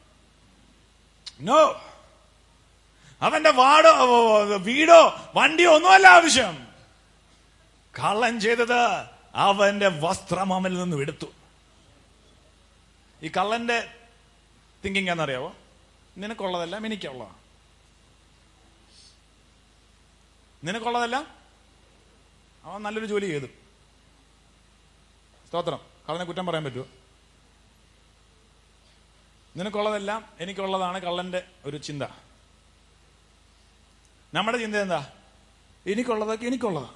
നോ അവന്റെ വാടോ വീടോ വണ്ടിയോ ഒന്നുമല്ല ആവശ്യം കള്ളൻ ചെയ്തത് അവന്റെ വസ്ത്രം അവനിൽ നിന്നും എടുത്തു ഈ കള്ളന്റെ തിങ്കിങ് എന്നറിയാവോ നിനക്കുള്ളതെല്ലാം എനിക്കുള്ള നിനക്കുള്ളതെല്ലാം അവൻ നല്ലൊരു ജോലി ചെയ്തു സ്തോത്രം കള്ളനെ കുറ്റം പറയാൻ പറ്റുമോ നിനക്കുള്ളതെല്ലാം എനിക്കുള്ളതാണ് കള്ളന്റെ ഒരു ചിന്ത നമ്മുടെ ചിന്ത എന്താ എനിക്കുള്ളതൊക്കെ എനിക്കുള്ളതാ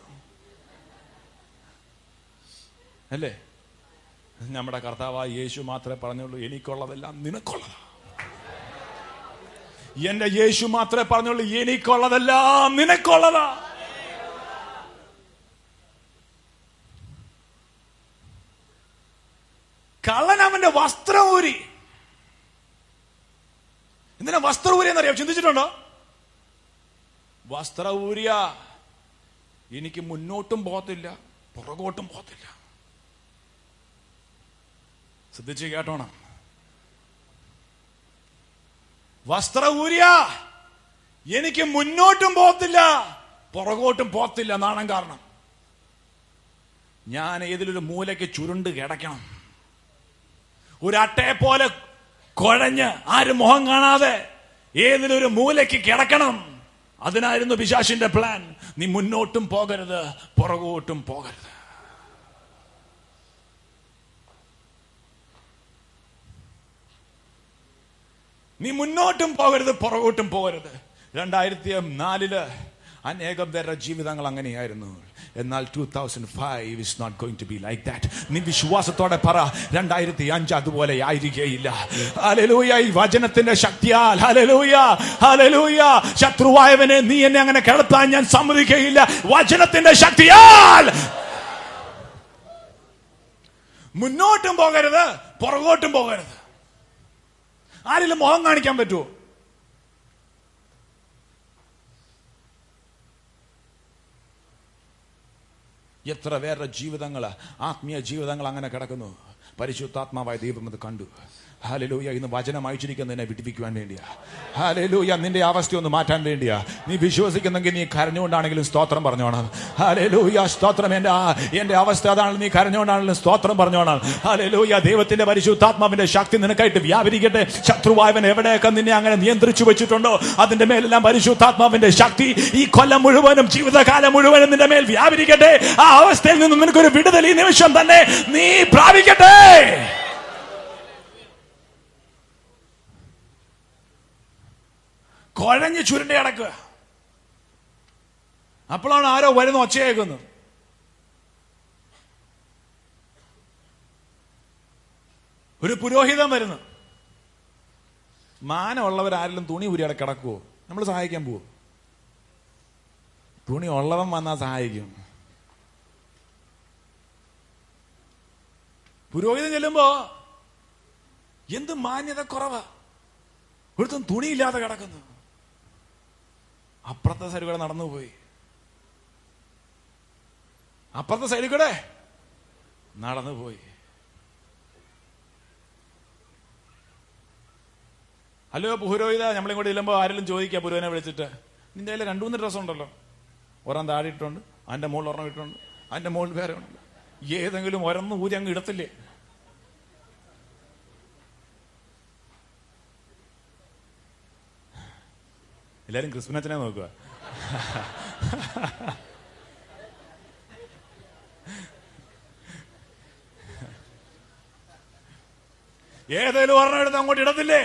അല്ലേ നമ്മുടെ കർത്താവായ യേശു മാത്രമേ പറഞ്ഞുള്ളൂ എനിക്കുള്ളതെല്ലാം നിനക്കുള്ളതാ എന്റെ യേശു മാത്രമേ പറഞ്ഞുള്ളൂ എനിക്കുള്ളതെല്ലാം നിനക്കുള്ളതാ കള്ളൻ അവന്റെ വസ്ത്രം ഊരി എന്തിനാ വസ്ത്രം ഊരി എന്നറിയാം ചിന്തിച്ചിട്ടുണ്ടോ വസ്ത്ര ഊരിയ എനിക്ക് മുന്നോട്ടും പോകത്തില്ല പുറകോട്ടും പോകത്തില്ല ശ്രദ്ധിച്ച് കേട്ടോണം വസ്ത്ര ഊരിയ എനിക്ക് മുന്നോട്ടും പോകത്തില്ല പുറകോട്ടും പോകത്തില്ല നാണം കാരണം ഞാൻ ഏതിലൊരു മൂലയ്ക്ക് ചുരുണ്ട് കിടക്കണം ഒരു അട്ടയെ പോലെ കുഴഞ്ഞ് ആരും മുഖം കാണാതെ ഏതിലൊരു മൂലയ്ക്ക് കിടക്കണം അതിനായിരുന്നു പിശാശിന്റെ പ്ലാൻ നീ മുന്നോട്ടും പോകരുത് പുറകോട്ടും പോകരുത് നീ മുന്നോട്ടും പോകരുത് പുറകോട്ടും പോകരുത് രണ്ടായിരത്തി നാലില് അനേകം പേരുടെ ജീവിതങ്ങൾ അങ്ങനെയായിരുന്നു എന്നാൽ two thousand five is not going to be like that നീ വിശ്വാസത്തോടെ പറ രണ്ടായിരത്തി അഞ്ച് അതുപോലെ ആയിരിക്കുകയില്ല ഹല്ലേലൂയ ഈ വചനത്തിന്റെ ശക്തിയാൽ ഹല്ലേലൂയ ഹല്ലേലൂയ ശത്രുവായവനെ നീ എന്നെ അങ്ങനെ കിടത്താൻ ഞാൻ സമ്മതിക്കുകയില്ല വചനത്തിന്റെ ശക്തിയാൽ മുന്നോട്ടും പോകരുത് പുറകോട്ടും പോകരുത് ആരെങ്കിലും മുഖം കാണിക്കാൻ പറ്റുമോ എത്ര പേരുടെ ജീവിതങ്ങൾ ആത്മീയ ജീവിതങ്ങൾ അങ്ങനെ കിടക്കുന്നു പരിശുദ്ധാത്മാവായ ദൈവം അത് കണ്ടു ഹാലലൂയ ഇന്ന് വചനം അയച്ചിരിക്കുന്നതിനെ വിടിപ്പിക്കുവാൻ വേണ്ടിയാ ഹാലലൂയ നിന്റെ അവസ്ഥ ഒന്ന് മാറ്റാൻ വേണ്ടിയാ നീ വിശ്വസിക്കുന്നെങ്കിൽ നീ കരഞ്ഞുകൊണ്ടാണെങ്കിലും സ്തോത്രം പറഞ്ഞോണം ഹാലലൂയ സ്തോത്രം എന്റെ ആ- എന്റെ അവസ്ഥ അതാണെങ്കിലും നീ കരഞ്ഞുകൊണ്ടാണെങ്കിലും സ്തോത്രം പറഞ്ഞോണം ഹാലലൂയ ദൈവത്തിന്റെ പരിശുദ്ധാത്മാവിന്റെ ശക്തി നിനക്കായിട്ട് വ്യാപരിക്കട്ടെ ശത്രുവായവൻ എവിടെയൊക്കെ നിന്നെ അങ്ങനെ നിയന്ത്രിച്ചു വെച്ചിട്ടുണ്ടോ അതിന്റെ മേലെല്ലാം പരിശുദ്ധാത്മാവിന്റെ ശക്തി ഈ കൊല്ലം മുഴുവനും ജീവിതകാലം മുഴുവനും നിന്റെ മേൽ വ്യാപരിക്കട്ടെ ആ അവസ്ഥയിൽ നിന്ന് നിനക്കൊരു വിടുതൽ ഈ നിമിഷം തന്നെ നീ പ്രാപിക്കട്ടെ കുഴഞ്ഞ് ചുരുണ്ടി കിടക്കുക അപ്പോഴാണ് ആരോ വരുന്ന ഒച്ചയേക്കുന്നത് ഒരു പുരോഹിതൻ വരുന്നു മാനമുള്ളവരാരെങ്കിലും തുണി ഉരിയാടെ കിടക്കുവോ നമ്മൾ സഹായിക്കാൻ പോവോ തുണി ഉള്ളവൻ വന്നാൽ സഹായിക്കും പുരോഹിതൻ ചെല്ലുമ്പോ എന്ത് മാന്യത കുറവാ ഒരുത്തും തുണിയില്ലാതെ കിടക്കുന്നു അപ്പുറത്തെ സൈഡിൽ കൂടെ നടന്നുപോയി അപ്പുറത്തെ സൈഡിൽ കൂടെ നടന്നുപോയി ഹലോ പുരോഹിത നമ്മളും കൂടെ ചെല്ലുമ്പോൾ ആരെങ്കിലും ചോദിക്കുക പുരോഹിനെ വിളിച്ചിട്ട് നിന്റെ കയ്യിൽ രണ്ടു മൂന്ന് ഡ്രസ്സ് ഉണ്ടല്ലോ ഒരെണ്ണം താഴെ ഇട്ടുണ്ട് അതിന്റെ മുകളിൽ ഒരെണ്ണം ഇട്ടുണ്ട് അതിന്റെ മുകളിൽ വേറെ ഉണ്ട് ഏതെങ്കിലും ഒരെണ്ണം ഊരി അങ്ങ് ഇടത്തില്ലേ എല്ലാരും ക്രിസ്മനച്ചനെ നോക്കുക ഏതേലും ഒരെണ്ണം എടുത്ത് അങ്ങോട്ട് ഇടത്തില്ലേ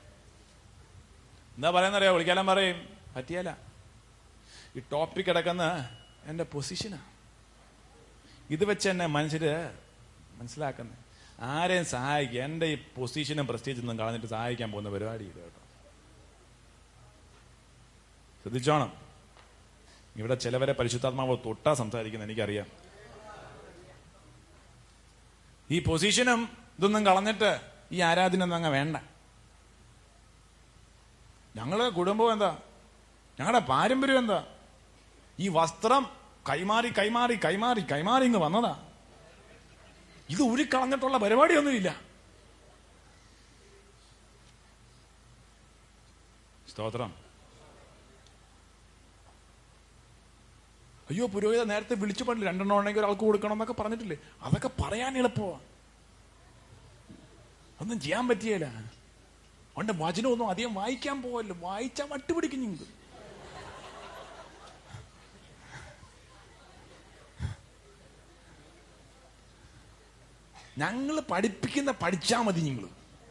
എന്താ പറയുന്നറിയോ വിളിക്കാലം പറയും പറ്റിയല്ല ഈ ടോപ്പിക് കിടക്കുന്ന എന്റെ പൊസിഷനാ ഇത് വെച്ച് എന്നെ മനുഷ്യര് മനസ്സിലാക്കുന്നത് ആരെയും സഹായിക്കുക എന്റെ ഈ പൊസിഷനും പ്രസ്റ്റീജൊന്നും കളഞ്ഞിട്ട് സഹായിക്കാൻ പോകുന്ന പരിപാടി ഇത് കേട്ടോ ശ്രദ്ധിച്ചോണം ഇവിടെ ചിലവരെ പരിശുദ്ധാത്മാവ് തൊട്ടാ സംസാരിക്കുന്ന എനിക്കറിയാം ഈ പൊസിഷനും ഇതൊന്നും കളഞ്ഞിട്ട് ഈ ആരാധനയൊന്നും അങ്ങ് വേണ്ട ഞങ്ങള് കുടുംബം എന്താ ഞങ്ങളുടെ പാരമ്പര്യം എന്താ ഈ വസ്ത്രം കൈമാറി കൈമാറി കൈമാറി കൈമാറി ഇങ്ങ് വന്നതാ ഇത് ഉരുക്കളഞ്ഞിട്ടുള്ള പരിപാടിയൊന്നുമില്ല സ്തോത്രം അയ്യോ പുരോഹിത നേരത്തെ വിളിച്ചു പറഞ്ഞില്ല രണ്ടെണ്ണം ഉണ്ടെങ്കിൽ ഒരാൾക്ക് കൊടുക്കണം എന്നൊക്കെ പറഞ്ഞിട്ടില്ലേ അതൊക്കെ പറയാൻ എളുപ്പമാ ഒന്നും ചെയ്യാൻ പറ്റിയല്ല അവന്റെ വചനമൊന്നും അധികം വായിക്കാൻ പോവല്ലോ വായിച്ചാ വട്ടുപിടിക്കും നിങ്ങൾക്ക് ഞങ്ങൾ പഠിപ്പിക്കുന്ന പഠിച്ചാ മതി നിങ്ങൾ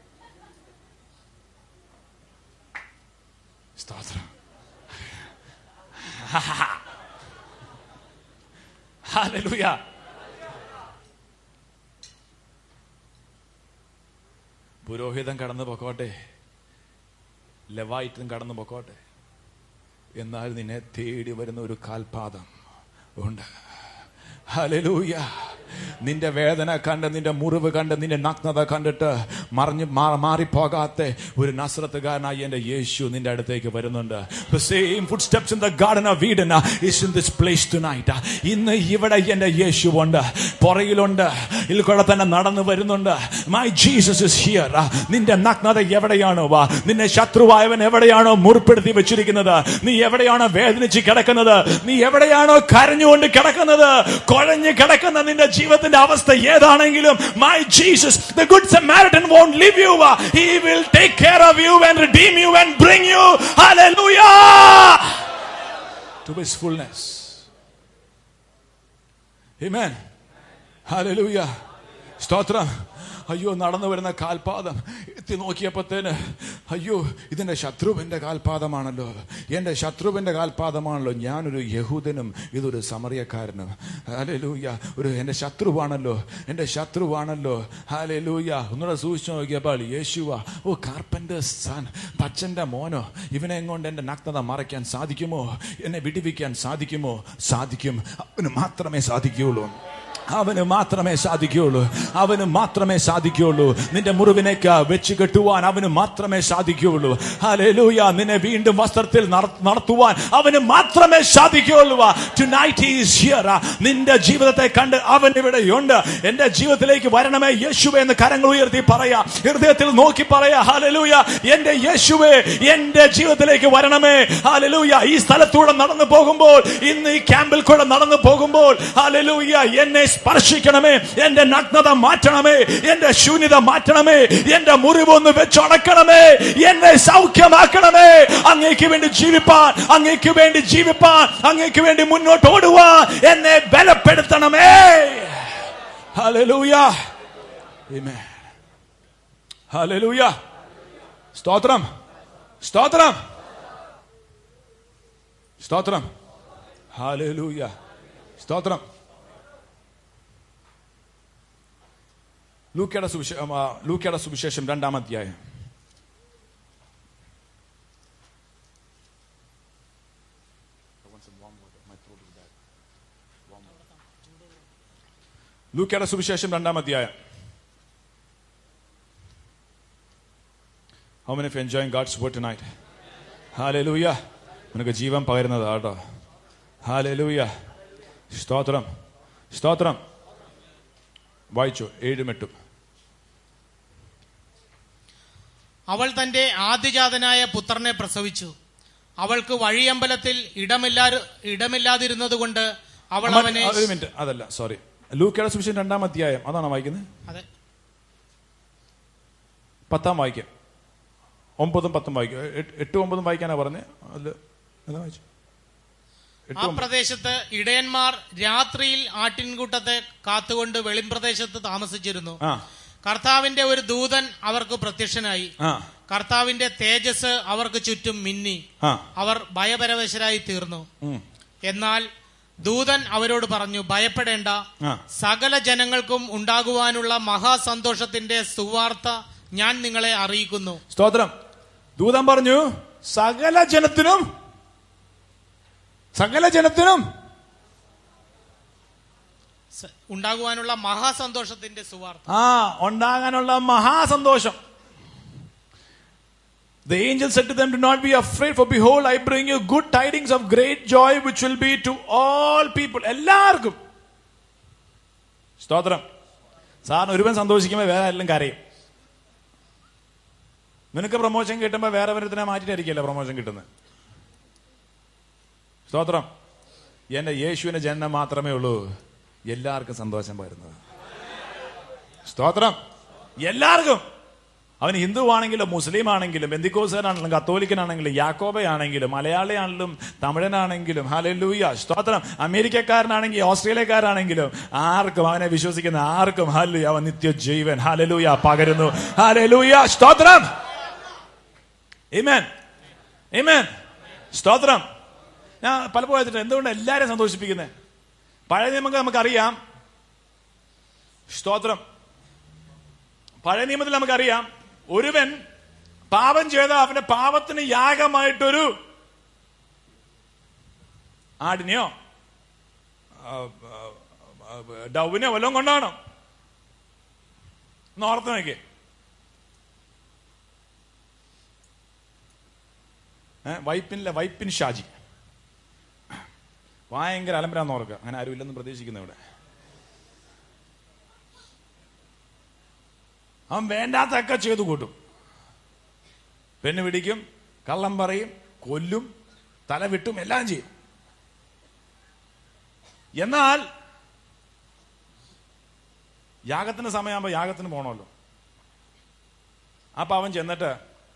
സ്തോത്രം ഹല്ലേലൂയ പുരോഹിതൻ കടന്നു പൊക്കോട്ടെ ലവായിട്ടും കടന്നു പൊക്കോട്ടെ എന്നാൽ നിന്നെ തേടി വരുന്ന ഒരു കാൽപാദം ഉണ്ട് ഹല്ലേലൂയ നിന്റെ വേദന കണ്ട് നിന്റെ മുറിവ് കണ്ട് നിന്റെ നഗ്നത കണ്ടിട്ട് മറിഞ്ഞ് മാ- മാറിപ്പോകാത്ത ഒരു നസ്രത്തുകാരനായി എന്റെ യേശു നിന്റെ അടുത്തേക്ക് വരുന്നുണ്ട് The same footsteps in the garden of Eden uh, is in this place tonight. Uh, ഇന്ന് ഇവിടെ എന്റെ യേശുവുണ്ട് പുറകിലുണ്ട് ഇതിൽ കൂടെ തന്നെ നടന്നു വരുന്നുണ്ട് മൈ ജീസസ് ഇസ് ഹിയർ നിന്റെ നഗ്നത എവിടെയാണോ വാ നിന്നെ ശത്രുവായവൻ എവിടെയാണോ മുറിപ്പെടുത്തി വെച്ചിരിക്കുന്നത് നീ എവിടെയാണോ വേദനിച്ച് കിടക്കുന്നത് നീ എവിടെയാണോ കരഞ്ഞുകൊണ്ട് കിടക്കുന്നത് കുഴഞ്ഞ് കിടക്കുന്ന നിന്റെ ജീവിതത്തിന്റെ അവസ്ഥ ഏതാണെങ്കിലും my Jesus the good samaritan won't leave you he will take care of you and redeem you and bring you hallelujah to his fullness amen hallelujah സ്തോത്രം അയ്യോ നടന്നു വരുന്ന കാൽപാദം എത്തി നോക്കിയപ്പോത്തേന് അയ്യോ ഇതെന്റെ ശത്രുവിന്റെ കാൽപാദമാണല്ലോ എന്റെ ശത്രുവിന്റെ കാൽപാദമാണല്ലോ ഞാനൊരു യഹൂദനും ഇതൊരു സമറിയക്കാരനും ഹാലലൂയ ഒരു എന്റെ ശത്രുവാണല്ലോ എന്റെ ശത്രുവാണല്ലോ ഹാലലൂയ ഒന്നുകൂടെ സൂക്ഷിച്ചു നോക്കിയപ്പോൾ യേശുവ ഓ കാർപ്പന്റെ സൺ തച്ചന്റെ മോനോ ഇവനെ കൊണ്ട് എന്റെ നഗ്നത മറയ്ക്കാൻ സാധിക്കുമോ എന്നെ വിടിവിക്കാൻ സാധിക്കുമോ സാധിക്കും അവന് മാത്രമേ സാധിക്കുകയുള്ളൂ അവന് മാത്രമേ സാധിക്കുകയുള്ളൂ അവന് മാത്രമേ സാധിക്കുകയുള്ളൂ നിന്റെ മുറിവിനേക്ക് വെച്ച് കെട്ടുവാൻ അവന് മാത്രമേ സാധിക്കുകയുള്ളൂ ഹല്ലേലൂയ നിന്നെ വീണ്ടും വസ്ത്രത്തിൽ നട- നടത്തുവാൻ അവന് മാത്രമേ സാധിക്കുകയുള്ളൂ ടുനൈറ്റ് ഈസ് ഹിയർ നിന്റെ ജീവിതത്തെ കണ്ട് അവൻ ഇവിടെയുണ്ട് എന്റെ ജീവിതത്തിലേക്ക് വരണമേ യേശുവേ എന്ന് കരങ്ങൾ ഉയർത്തി പറയാ ഹൃദയത്തിൽ നോക്കി പറയാ ഹല്ലേലൂയ എന്റെ യേശുവേ എന്റെ ജീവിതത്തിലേക്ക് വരണമേ ഹല്ലേലൂയ ഈ സ്ഥലത്തൂടെ നടന്നു പോകുമ്പോൾ ഇന്ന് ഈ ക്യാമ്പിൽ കൂടെ നടന്നു പോകുമ്പോൾ ഹല്ലേലൂയ എന്നെ സ്പർശിക്കണമേ എന്റെ നഗ്നത മാറ്റണമേ എന്റെ ശൂന്യത മാറ്റണമേ എന്റെ മുറിവൊന്ന് വെച്ചടക്കണമേ എന്നെ സൗഖ്യമാക്കണമേ അങ്ങേക്ക് വേണ്ടി ജീവിപ്പാൻ അങ്ങേക്ക് വേണ്ടി ജീവിപ്പാൻ അങ്ങേക്ക് വേണ്ടി മുന്നോട്ട് ഓടുവാൻ എന്നെ ബലപ്പെടുത്തണമേ ഹല്ലേലൂയ ആമേൻ ഹല്ലേലൂയ സ്തോത്രം സ്തോത്രം സ്തോത്രം ഹല്ലേലൂയ സ്തോത്രം ലൂക്കയുടെ സുവിശേഷം ലൂക്കയുടെ സുവിശേഷം രണ്ടാം അധ്യായം ലൂക്കയുടെ സുവിശേഷം രണ്ടാം അധ്യായം How many of you enjoying God's word tonight? Hallelujah. നിനക്ക് ജീവൻ പകരുന്നത് കേട്ടോ ഹാലലൂയ സ്തോത്രം സ്തോത്രം വായിച്ചു ഏഴും എട്ടും അവൾ തന്റെ ആദ്യജാതനായ പുത്രനെ പ്രസവിച്ചു അവൾക്ക് വഴിയമ്പലത്തിൽ ഇടമില്ലാ ഇടമില്ലാതിരുന്നതുകൊണ്ട് അവൾ അവനെ ഒരു മിനിറ്റ് അതല്ല സോറി ലൂക്കയുടെ സുവിശേഷം രണ്ടാം അധ്യായം അതാണോ വായിക്കുന്നത് അതെ പത്താം വായിക്കാം ഒമ്പതും പത്തും വായിക്കും എട്ട്- എട്ടും ഒമ്പതും വായിക്കാനാ പറഞ്ഞത് അല്ല എന്താ വായിച്ചു എട്ടും ആ ഒമ്പതും. പ്രദേശത്ത് ഇടയന്മാർ രാത്രിയിൽ ആട്ടിൻകൂട്ടത്തെ കാത്തുകൊണ്ട് വെളിമ്പ്രദേശത്ത് താമസിച്ചിരുന്നു ആ കർത്താവിന്റെ ഒരു ദൂതൻ അവർക്ക് പ്രത്യക്ഷനായി ആ കർത്താവിന്റെ തേജസ് അവർക്ക് ചുറ്റും മിന്നി ആ അവർ ഭയപരവശരായി തീർന്നു ഉം. എന്നാൽ ദൂതൻ അവരോട് പറഞ്ഞു ഭയപ്പെടേണ്ട ആ സകല ജനങ്ങൾക്കും ഉണ്ടാകുവാനുള്ള മഹാസന്തോഷത്തിന്റെ സുവാർത്ത ഞാൻ നിങ്ങളെ അറിയിക്കുന്നു സ്തോത്രം ദൂതൻ പറഞ്ഞു സകല ജനത്തിനും സകല ജനത്തിനും സ- ഉണ്ടാകുവാനുള്ള മഹാസന്തോഷത്തിന്റെ സുവാർത്ത ആ ഉണ്ടാകാനുള്ള മഹാസന്തോഷം The angel said to them, Do not be afraid, for behold, I bring you good tidings of great joy, which will be to all people. എല്ലാവർക്കും സ്തോത്രം സാറിന് ഒരുവൻ സന്തോഷിക്കുമ്പോൾ വേറെ എല്ലാം കരയും നിനക്ക് പ്രൊമോഷൻ കിട്ടുമ്പോൾ വേറെ ഒരുത്തിനെ മാറ്റിയിട്ടായിരിക്കില്ല പ്രൊമോഷൻ കിട്ടുന്നത് സ്തോത്രം എന്റെ യേശുവിന്റെ ജനനം മാത്രമേ ഉള്ളൂ എല്ലാവർക്കും സന്തോഷം വരുന്നത് സ്തോത്രം എല്ലാവർക്കും അവൻ ഹിന്ദു ആണെങ്കിലും മുസ്ലിം ആണെങ്കിലും ബന്ദിക്കോസുകാരാണെങ്കിലും കത്തോലിക്കനാണെങ്കിലും യാക്കോബയാണെങ്കിലും മലയാളിയാണെങ്കിലും തമിഴനാണെങ്കിലും ഹാലലൂയ സ്തോത്രം അമേരിക്കക്കാരനാണെങ്കിൽ ഓസ്ട്രേലിയക്കാരാണെങ്കിലും ആർക്കും അവനെ വിശ്വസിക്കുന്ന ആർക്കും ഹാലു അവൻ നിത്യജീവൻ ഹാലലൂയ പകരുന്നു ഹാലലൂയ സ്തോത്രം Amen. Amen. സ്തോത്രം ഞാൻ പലപ്പോഴും വെച്ചിട്ട് എന്തുകൊണ്ട് എല്ലാവരെയും സന്തോഷിപ്പിക്കുന്നത് പഴയ നിയമങ്ങൾ നമുക്കറിയാം സ്തോത്രം പഴയ നിയമത്തിൽ നമുക്കറിയാം ഒരുവൻ പാപം ചെയ്ത അവന്റെ പാപത്തിന് യാഗമായിട്ടൊരു ആടിനെയോ ആ, ആ, ആ, ഡവിനെയോ വല്ലതും കൊണ്ടാണോ ഒന്ന് ഓർത്ത് നോക്കിയേ ഏ, വൈപ്പിനില്ല വൈപ്പിൻ ഷാജി ഭയങ്കര അലമ്പരാന്ന് ഓർക്കുക അങ്ങനെ ആരും ഇല്ലെന്ന് പ്രതീക്ഷിക്കുന്നു ഇവിടെ അവൻ വേണ്ടാത്തൊക്കെ ചെയ്തു കൂട്ടും പെണ്ണ് പിടിക്കും കള്ളം പറയും കൊല്ലും തല വിട്ടും എല്ലാം ചെയ്യും എന്നാൽ യാഗത്തിന് സമയമാകുമ്പോൾ യാഗത്തിന് പോകണമല്ലോ അപ്പൊ അവൻ ചെന്നിട്ട്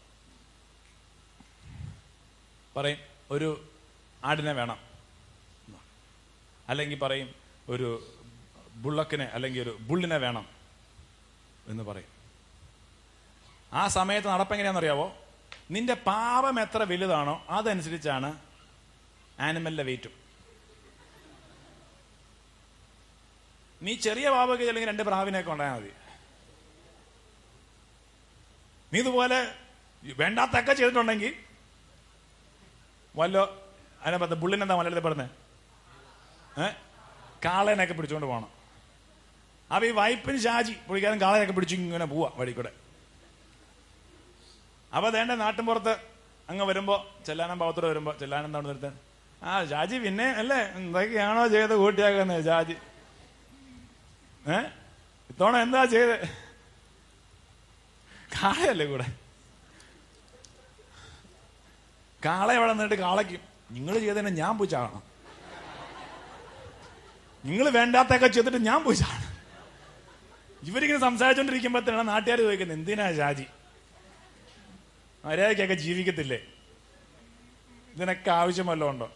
പറയും ഒരു ആടിനെ വേണം അല്ലെങ്കിൽ പറയും ഒരു ബുള്ളക്കിനെ അല്ലെങ്കിൽ ഒരു ബുള്ളിനെ വേണം എന്ന് പറയും ആ സമയത്ത് നടപ്പെങ്ങനെയാണെന്നറിയാവോ നിന്റെ പാപം എത്ര വലുതാണോ അതനുസരിച്ചാണ് ആനിമലിന്റെ വെയിറ്റും നീ ചെറിയ പാപമൊക്കെ അല്ലെങ്കിൽ രണ്ട് പ്രാവിനെയൊക്കെ ഉണ്ടായാൽ മതി നീ ഇതുപോലെ വേണ്ടാത്തൊക്കെ ചെയ്തിട്ടുണ്ടെങ്കിൽ വല്ലോ അതിനെ പത്ത് ബുള്ളിനെന്താ മലയാളത്തിൽ പറഞ്ഞേ ഏ കാളേനൊക്കെ പിടിച്ചുകൊണ്ട് പോകണം അപ്പൊ ഈ വൈപ്പിന് ഷാജി പുള്ളിക്കാരൻ കാളയൊക്കെ പിടിച്ച് ഇങ്ങനെ പോവാ വഴി കൂടെ അപ്പൊ അതേണ്ട നാട്ടിൻപുറത്ത് അങ്ങ് വരുമ്പോ ചെല്ലാനം ഭാവത്തോടെ വരുമ്പോ ചെല്ലാനം എന്താണ് നിർത്താൻ ആ ഷാജി പിന്നെ അല്ലേ എന്തൊക്കെയാണോ ചെയ്ത് കൂട്ടിയാക്കുന്നത് ഷാജി ഏ ഇത്തവണ എന്താ ചെയ്ത് കാളയല്ലേ കൂടെ കാള എവിടെ നിന്നിട്ട് കാളയ്ക്കും നിങ്ങൾ ചെയ്തതിനെ ഞാൻ പോയി ചാകണം നിങ്ങൾ വേണ്ടാത്തൊക്കെ ചെയ്തിട്ട് ഞാൻ പോയി ചാകണം ഇവരിങ്ങനെ സംസാരിച്ചോണ്ടിരിക്കുമ്പോഴത്തേനാണ് നാട്ടുകാർ ചോദിക്കുന്നത് എന്തിനാ ഷാജി മര്യാദയ്ക്കൊക്കെ ജീവിക്കത്തില്ലേ ഇതിനൊക്കെ ആവശ്യം വല്ലതും ഉണ്ടോ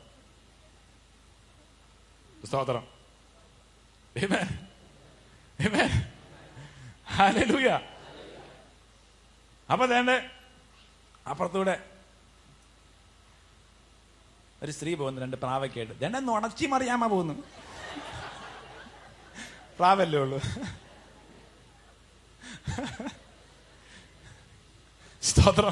സ്തോത്രം Amen. Amen. Hallelujah. അപ്പൊ വേണ്ട അപ്പുറത്തൂടെ ഒരു സ്ത്രീ പോകുന്നു രണ്ട് പ്രാവയ്ക്കായിട്ട് ദണ്ടെ നുണച്ചി മറിയാമ പോകുന്നു പ്രാവല്ലേ ഉള്ളൂ സ്തോത്രം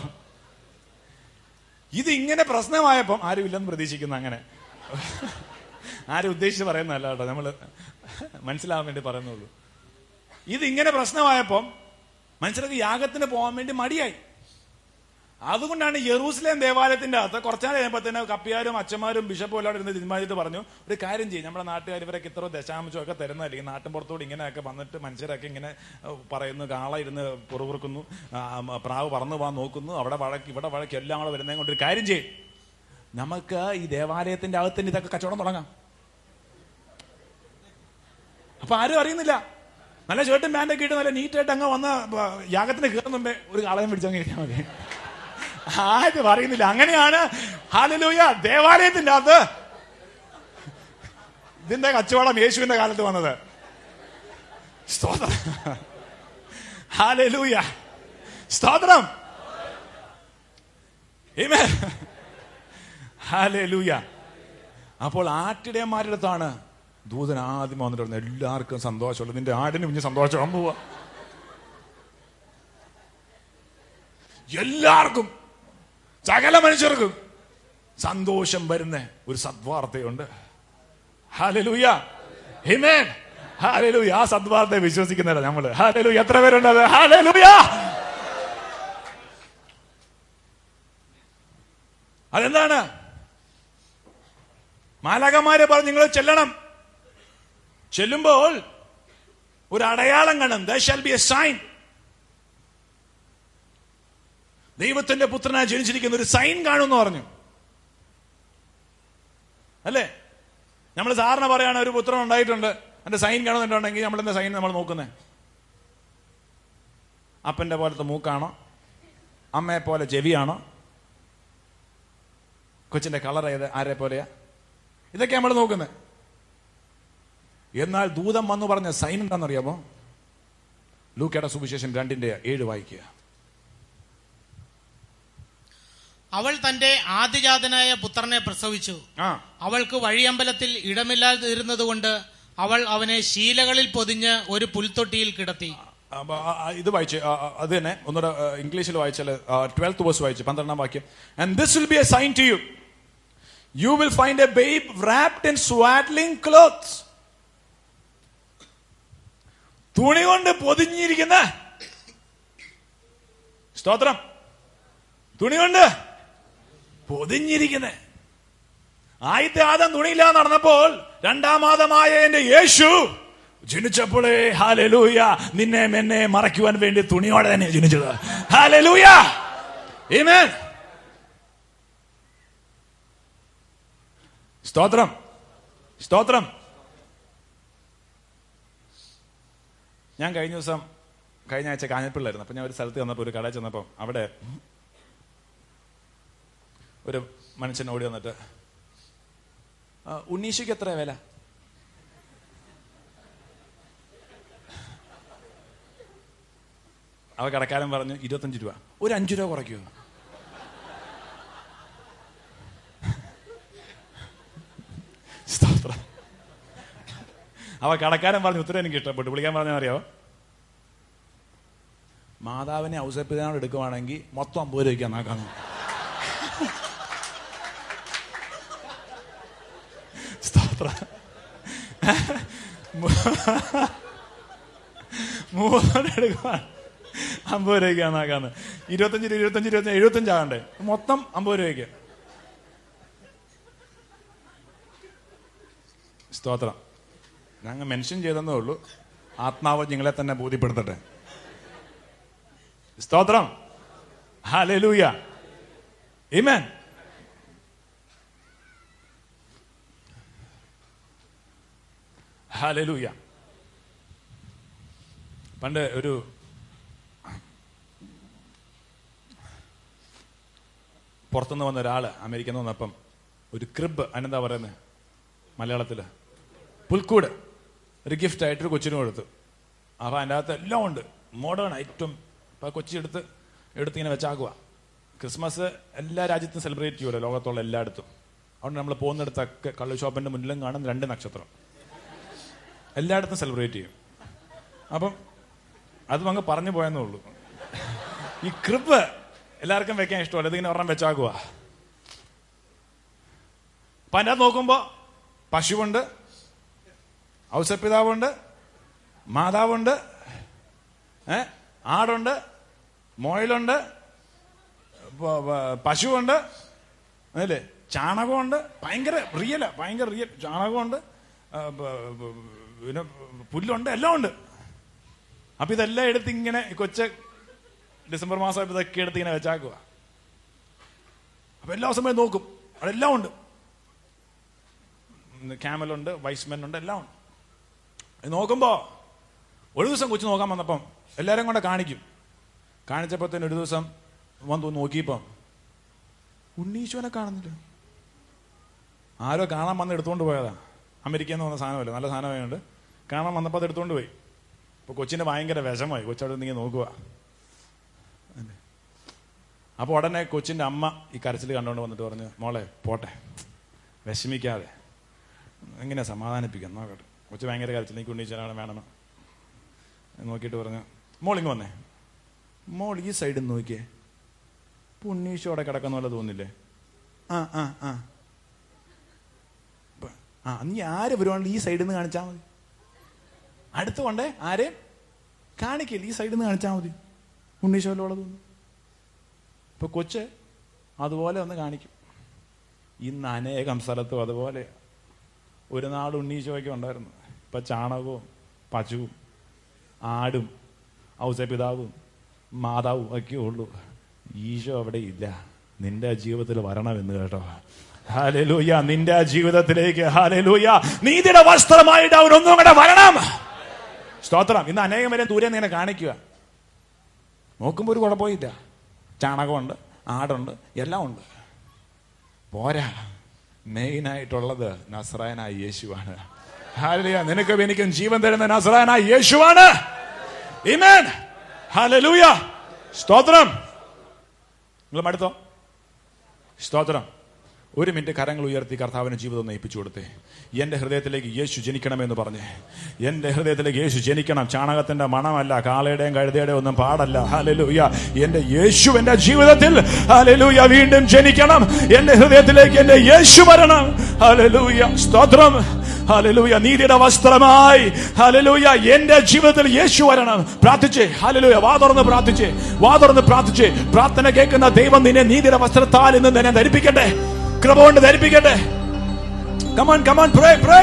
ഇത് ഇങ്ങനെ പ്രശ്നമായപ്പം ആരും ഇല്ലെന്ന് പ്രതീക്ഷിക്കുന്നു അങ്ങനെ ആരും ഉദ്ദേശിച്ച് പറയുന്നതല്ല കേട്ടോ നമ്മള് മനസ്സിലാവാൻ വേണ്ടി പറയുന്നുള്ളൂ ഇത് ഇങ്ങനെ പ്രശ്നമായപ്പം മനുഷ്യർക്ക് യാഗത്തിന് പോകാൻ വേണ്ടി മടിയായി അതുകൊണ്ടാണ് യെറൂസലേം ദേവാലയത്തിന്റെ അകത്ത് കുറച്ചാൽ കഴിയുമ്പോൾ തന്നെ കപ്പിയാരും അച്ഛന്മാരും ബിഷപ്പും എല്ലാം ഇരുന്ന് തീരുമാനിച്ചിട്ട് പറഞ്ഞു ഒരു കാര്യം ചെയ്യും നമ്മുടെ നാട്ടുകാർ ഇവരൊക്കെ ഇത്ര ദശാംശം ഒക്കെ തരുന്നതല്ലേ ഈ നാട്ടിൻ പുറത്തോട് ഇങ്ങനെയൊക്കെ വന്നിട്ട് മനുഷ്യരൊക്കെ ഇങ്ങനെ ഏഹ്, പറയുന്നു കാള ഇരുന്ന് പുറകുറുക്കുന്നു ആ, ആ, പ്രാവ് പറന്നു പോകാൻ നോക്കുന്നു അവിടെ വഴക്ക് ഇവിടെ വഴക്ക് എല്ലാം കൂടെ വരുന്നതും കൊണ്ട് ഒരു കാര്യം ചെയ്യും നമുക്ക് ഈ ദേവാലയത്തിന്റെ അകത്ത് തന്നെ ഇതൊക്കെ കച്ചവടം തുടങ്ങാം അപ്പൊ ആരും അറിയുന്നില്ല നല്ല ഷർട്ടും പാൻറ്റൊക്കെ ഇട്ട് നല്ല നീറ്റായിട്ട് അങ്ങ് വന്ന ബ- യാഗത്തിന് കയറുന്ന മുമ്പേ ഒരു കളയം പിടിച്ചങ്ങ് കഴിഞ്ഞാൽ മതി ആരും അറിയുന്നില്ല അങ്ങനെയാണ് ഹാലലൂയ ദേവാലയത്തിന്റെ അകത്ത് ഇതിന്റെ കച്ചവടം യേശുവിന്റെ കാലത്ത് വന്നത് സ്തോത്രം ഹാലലൂയ സ്തോത്രം Amen. ഹാലലൂയ അപ്പോൾ ആട്ടിടയന്മാരുടെ അടുത്താണ് ദൂതൻ ആദ്യം വന്നിട്ട് പറഞ്ഞു എല്ലാവർക്കും സന്തോഷമുള്ള നിന്റെ ആടിന് കുഞ്ഞ് സന്തോഷം പോവാ എല്ലാവർക്കും സകല മനുഷ്യർക്കും സന്തോഷം വരുന്ന ഒരു സദ്വാർത്തയുണ്ട് ഹാലലൂയ ഹിമേൻ ഹാലലൂയ ആ സദ്വാർത്തയെ വിശ്വസിക്കുന്നില്ല നമ്മള് ഹാലലൂയ എത്ര പേരുണ്ട് അത് ഹാലലൂയ അതെന്താണ് മാലാകന്മാരെ പറഞ്ഞ് നിങ്ങൾ ചെല്ലണം ചെല്ലുമ്പോൾ ഒരു അടയാളം കാണും the shall be a sign ദൈവത്തിന്റെ പുത്രനായി ജനിച്ചിരിക്കുന്ന ഒരു സൈൻ കാണുമെന്ന് പറഞ്ഞു അല്ലേ നമ്മൾ സാറിന് പറയാണ് ഒരു പുത്രൻ ഉണ്ടായിട്ടുണ്ട് എന്റെ സൈൻ കാണുന്നുണ്ടെങ്കിൽ നമ്മൾ എന്താ സൈൻ നമ്മൾ നോക്കുന്നത് അപ്പന്റെ പോലത്തെ മൂക്കാണോ അമ്മയെ പോലെ ചെവിയാണോ കൊച്ചിന്റെ കളർ ഏത് ആരെ പോലെയാ ഇതൊക്കെ നമ്മൾ നോക്കുന്നത് എന്നാൽ ദൂതം വന്നു പറഞ്ഞ സൈൻ എന്താണെന്നറിയാമോ ലൂക്കയുടെ സുവിശേഷം രണ്ടിന്റെ ഏഴ് വായിക്കുക അവൾ തന്റെ ആദ്യജാതനായ പുത്രനെ പ്രസവിച്ചു ആ അവൾക്ക് വഴിയമ്പലത്തിൽ ഇടമില്ലാതിരുന്നതുകൊണ്ട് അവൾ അവനെ ശീലകളിൽ പൊതിഞ്ഞ് ഒരു പുൽത്തൊട്ടിയിൽ കിടത്തി അപ്പൊ ആ- ആ ഇത് വായിച്ച് ആ- ആ- അത് തന്നെ ഒന്നുകൂടെ ആ, ഇംഗ്ലീഷിൽ വായിച്ചാൽ ട്വൽത്ത് വേഴ്സ് വായിച്ചു പന്ത്രണ്ടാം വാക്യം and this will be a sign to you you will find a babe wrapped in swaddling clothes തുണി കൊണ്ട് പൊതിഞ്ഞിരിക്കുന്ന സ്തോത്രം തുണി കൊണ്ട് പൊതിഞ്ഞിരിക്കുന്ന ആദ്യത്തെ ആദം തുണിയില്ലാതെ നടന്നപ്പോൾ രണ്ടാം ആദമായ എന്റെ യേശു ജനിച്ചപ്പോഴേ ഹാലലൂയ നിന്നെ എന്നെ മറയ്ക്കുവാൻ വേണ്ടി തുണിയോടെ തന്നെ ജനിച്ചത് ഹാലലൂയ Amen. സ്തോത്രം സ്തോത്രം ഞാൻ കഴിഞ്ഞ ദിവസം കഴിഞ്ഞ ആഴ്ച കാഞ്ഞപ്പിള്ളായിരുന്നു അപ്പൊ ഞാൻ ഒരു സ്ഥലത്ത് വന്നപ്പോൾ ഒരു കടയിൽ ചെന്നപ്പോൾ അവിടെ ഒരു മനുഷ്യൻ ഓടി വന്നിട്ട് "ആ, ഉണ്ണീശയ്ക്ക് എത്ര വില അവ കടക്കാരൻ പറഞ്ഞു ഇരുപത്തഞ്ച് രൂപ ഒരു അഞ്ചു രൂപ കുറയ്ക്കൂ സ്തോത്രം അവ കടക്കാരൻ പറഞ്ഞു ഉത്തരം എനിക്ക് ഇഷ്ടപ്പെട്ടു വിളിക്കാൻ പറഞ്ഞാൽ അറിയാവോ മാതാവിനെ ഔസപ്പിതാനോട് എടുക്കുവാണെങ്കിൽ മൊത്തം അമ്പത് രൂപയ്ക്ക് നാക്കാന്ന് സ്തോത്രം മൂന്നെണ്ണം എടുക്കുവാൻ അമ്പത് രൂപയ്ക്കാണ് ആക്കാന്ന് ഇരുപത്തഞ്ച് രൂപ ഇരുപത്തഞ്ച് ഇരുപത്തഞ്ച് എഴുപത്തഞ്ചാകണ്ടേ മൊത്തം അമ്പത് രൂപയ്ക്ക് സ്തോത്രം ഞങ്ങൾ മെൻഷൻ ചെയ്തെന്നേ ഉള്ളൂ ആത്മാവ് നിങ്ങളെ തന്നെ ബോധ്യപ്പെടുത്തട്ടെ സ്തോത്രം ഹാലൂയ ഇമേൻ ഹാലൂയ പണ്ട് ഒരു പുറത്തുനിന്ന് വന്ന ഒരാള് അമേരിക്കയിൽ നിന്ന് വന്നപ്പം ഒരു ക്രിബ് അതിനെന്താ പറയുന്നത് മലയാളത്തില് പുൽക്കൂട് ഒരു ഗിഫ്റ്റ് ആയിട്ട് ഒരു കൊച്ചിനും കൊടുത്തു അപ്പൊ അതിൻ്റെ അകത്ത് എല്ലാം ഉണ്ട് മോഡേൺ ഏറ്റവും ഇപ്പൊ കൊച്ചി എടുത്ത് എടുത്ത് ഇങ്ങനെ വെച്ചാക്കുക ക്രിസ്മസ് എല്ലാ രാജ്യത്തും സെലിബ്രേറ്റ് ചെയ്യുമല്ലോ ലോകത്തുള്ള എല്ലായിടത്തും അതുകൊണ്ട് നമ്മൾ പോകുന്നിടത്തൊക്കെ കള്ളു ഷോപ്പിന്റെ മുന്നിലും കാണും രണ്ട് നക്ഷത്രം എല്ലായിടത്തും സെലിബ്രേറ്റ് ചെയ്യും അപ്പം അത് അങ്ങ് പറഞ്ഞു പോയെന്നേ ഉള്ളൂ ഈ ക്രിബ് എല്ലാവർക്കും വെക്കാൻ ഇഷ്ടമല്ല ഇതിങ്ങനെ ഒരെണ്ണം വെച്ചാക്കുക അപ്പൊ അതിനകത്ത് നോക്കുമ്പോ പശുവുണ്ട് ഔസപിതാവുണ്ട് മാതാവുണ്ട് ഏ ആടുണ്ട് മോയിലുണ്ട് പ- പ- പശുവുണ്ട് അതല്ലേ ചാണകമുണ്ട് ഭയങ്കര റിയല ഭയങ്കര റിയൽ ചാണകമുണ്ട് ആ, പ- പ- പിന്നെ പുല്ലുണ്ട് എല്ലാം ഉണ്ട് അപ്പൊ ഇതെല്ലാം എടുത്ത് ഇങ്ങനെ ഈ കൊച്ച ഡിസംബർ മാസം ഇതൊക്കെ എടുത്ത് ഇങ്ങനെ വെച്ചാക്കുക അപ്പൊ എല്ലാ ദിവസം പോയി നോക്കും അവിടെ എല്ലാം ഉണ്ട് ക്യാമലുണ്ട് വൈസ്മെൻ ഉണ്ട് എല്ലാം ഉണ്ട് ഇത് നോക്കുമ്പോ ഒരു ദിവസം കൊച്ചു നോക്കാൻ വന്നപ്പം എല്ലാരും കൂടെ കാണിക്കും കാണിച്ചപ്പോഴത്തേന് ഒരു ദിവസം വന്ന് നോക്കിയപ്പം ഉണ്ണീശോനെ കാണുന്നില്ല ആരോ കാണാൻ വന്ന് എടുത്തുകൊണ്ട് പോയതാ അമേരിക്കയിൽ നിന്ന് വന്ന സാധനമല്ല നല്ല സാധനമായുണ്ട് കാണാൻ വന്നപ്പോൾ അത് എടുത്തുകൊണ്ട് പോയി അപ്പൊ കൊച്ചിന്റെ ഭയങ്കര വിഷമായി കൊച്ചവിടെ നിന്ന് ഇങ്ങനെ നോക്കുക അപ്പൊ ഉടനെ കൊച്ചിന്റെ അമ്മ ഈ കരച്ചിൽ കണ്ടുകൊണ്ട് വന്നിട്ട് പറഞ്ഞു മോളെ പോട്ടെ വിഷമിക്കാതെ എങ്ങനെ സമാധാനിപ്പിക്കാം നോക്കട്ടെ കൊച്ചു ഭയങ്കര കരച്ചിൽ എനിക്ക് ഉണ്ണീച്ചനാണ് വേണം നോക്കിയിട്ട് പറഞ്ഞു മോൾ ഇങ്ങ് വന്നേ മോൾ ഈ സൈഡിൽ നിന്ന് നോക്കിയേ ഇപ്പൊ ഉണ്ണീശോ അവിടെ കിടക്കുന്ന പോലെ തോന്നില്ലേ ആ ആ ആ ഇപ്പൊ- ആ നീ ആര് വരുവാണെങ്കിൽ ഈ സൈഡിൽ നിന്ന് കാണിച്ചാൽ മതി അടുത്ത് കൊണ്ടേ ആരെയും കാണിക്കില്ല ഈ സൈഡിൽ നിന്ന് കാണിച്ചാൽ മതി ഉണ്ണീശോയിലുള്ള തോന്നുന്നു ഇപ്പൊ കൊച്ച് അതുപോലെ ഒന്ന് കാണിക്കും ഇന്ന് അനേകം സ്ഥലത്തും അതുപോലെ ഒരു നാട് ഉണ്ണീശോയ്ക്ക് ഉണ്ടായിരുന്നു ഇപ്പൊ ചാണകവും പശുവും ആടും ഔസപിതാവും മാതാവും ഒക്കെ ഉള്ളൂ ഈശോ അവിടെ ഇല്ല നിന്റെ ജീവിതത്തിൽ വരണമെന്ന് കേട്ടോ ഹാലലൂയ നിന്റെ ജീവിതത്തിലേക്ക് ഹാലലൂയ നീതിയുടെ വസ്ത്രമായിട്ട് അവൻ ഒന്നും കൂടെ വരണം സ്തോത്രം ഇന്ന് അനേകം പേരെ ദൂരെ നിന്ന് ഇങ്ങനെ കാണിക്കുക നോക്കുമ്പോൾ ഒരു കുഴപ്പമില്ല ചാണകമുണ്ട് ആടുണ്ട് എല്ലാം ഉണ്ട് പോരാ മെയിനായിട്ടുള്ളത് നസ്രായനായ യേശുവാണ് ഹാലലൂയ നിനക്കും എനിക്കും ജീവൻ തരുന്ന നസ്രായനായ യേശുവാണ് Amen. ഹല്ലേലൂയ സ്തോത്രം നിങ്ങൾ മടുത്തോ സ്തോത്രം ഒരു മിനിറ്റ് കരങ്ങൾ ഉയർത്തി കർത്താവിന് ജീവിതം നയിപ്പിച്ചു കൊടുത്തേ എന്റെ ഹൃദയത്തിലേക്ക് യേശു ജനിക്കണമെന്ന് പറഞ്ഞ് എന്റെ ഹൃദയത്തിലേക്ക് യേശു ജനിക്കണം ചാണകത്തിന്റെ മണമല്ല കാളയുടെയും കഴുതയുടെയും ഒന്നും പാടല്ല ഹലലൂയ എന്റെ യേശു എന്റെ ജീവിതത്തിൽ ഹലലൂയ വീണ്ടും ജനിക്കണം എന്റെ ഹൃദയത്തിലേക്ക് എന്റെ യേശു വരണം ഹലലൂയ സ്തോത്രം ഹലലൂയ നീതിയുടെ വസ്ത്രമായി ഹലലൂയ എന്റെ ജീവിതത്തിൽ യേശു വരണം പ്രാർത്ഥിച്ചേ ഹലലൂയ വാ തുറന്ന് പ്രാർത്ഥിച്ചേ വാ തുറന്ന് പ്രാർത്ഥിച്ചേ പ്രാർത്ഥന കേൾക്കുന്ന ദൈവം നിന്നെ നീതിയുടെ വസ്ത്രത്താൽ ഇന്ന് നിന്നെ ധരിപ്പിക്കട്ടെ കൃപ കൊണ്ട് ധരിപ്പിക്കട്ടെ come on come on pray pray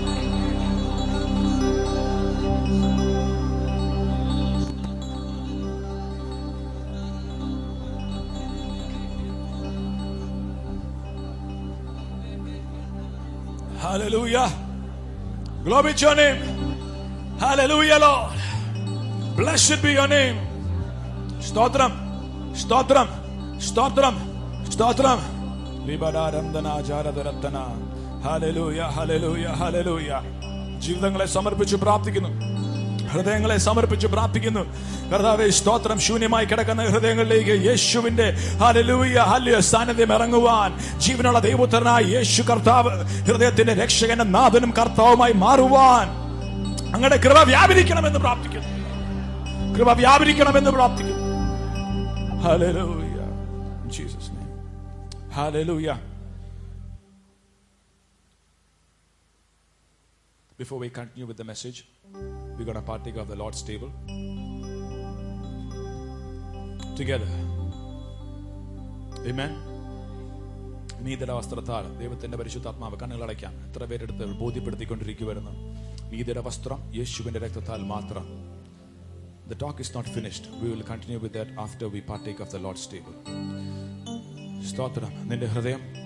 Hallelujah. Glory to your name. Hallelujah, Lord. Blessed be your name. സ്തോത്രം സ്തോത്രം സ്തോത്രം സ്തോത്രം ലിബഡാരന്തനാചാരതരത്തന ഹല്ലേലൂയ ഹല്ലേലൂയ ഹല്ലേലൂയ ജീവിതങ്ങളെ സമർപ്പിച്ച് പ്രാർത്ഥിക്കുന്നു ഹൃദയങ്ങളെ സമർപ്പിച്ച് പ്രാർത്ഥിക്കുന്നു കർത്താവെ സ്തോത്രം ശൂന്യമായി കിടക്കുന്ന ഹൃദയങ്ങളിലേക്ക് യേശുവിന്റെ ഹല്ലേലൂയ ഹല്ലേലൂയ സാന്നിധ്യം ഇറങ്ങുവാൻ ജീവനുള്ള ദൈവപുത്രനായ യേശു കർത്താവ് ഹൃദയത്തിന്റെ രക്ഷകനും നാഥനും കർത്താവുമായി മാറുവാൻ അങ്ങയുടെ കൃപ വ്യാപരിക്കണമെന്ന് പ്രാർത്ഥിക്കുന്നു കൃപ വ്യാപരിക്കണമെന്ന് പ്രാർത്ഥിക്കുന്നു Hallelujah. In Jesus' name. Hallelujah. Before we continue with the message, we're going to partake of the Lord's table. Together. Amen. നീതിയുടെ വസ്ത്രത്താൽ ദൈവത്തിന്റെ പരിശുദ്ധാത്മാവ് കണ്ണുകളടയ്ക്കാം എത്ര പേരെടുത്ത് ബോധ്യപ്പെടുത്തിക്കൊണ്ടിരിക്കുവായിരുന്നു നീതിയുടെ വസ്ത്രം യേശുവിന്റെ രക്തത്താൽ മാത്രം The talk is not finished. We will continue with that after we partake of the Lord's table. സ്തോത്രം നിന്റെ ഹൃദയം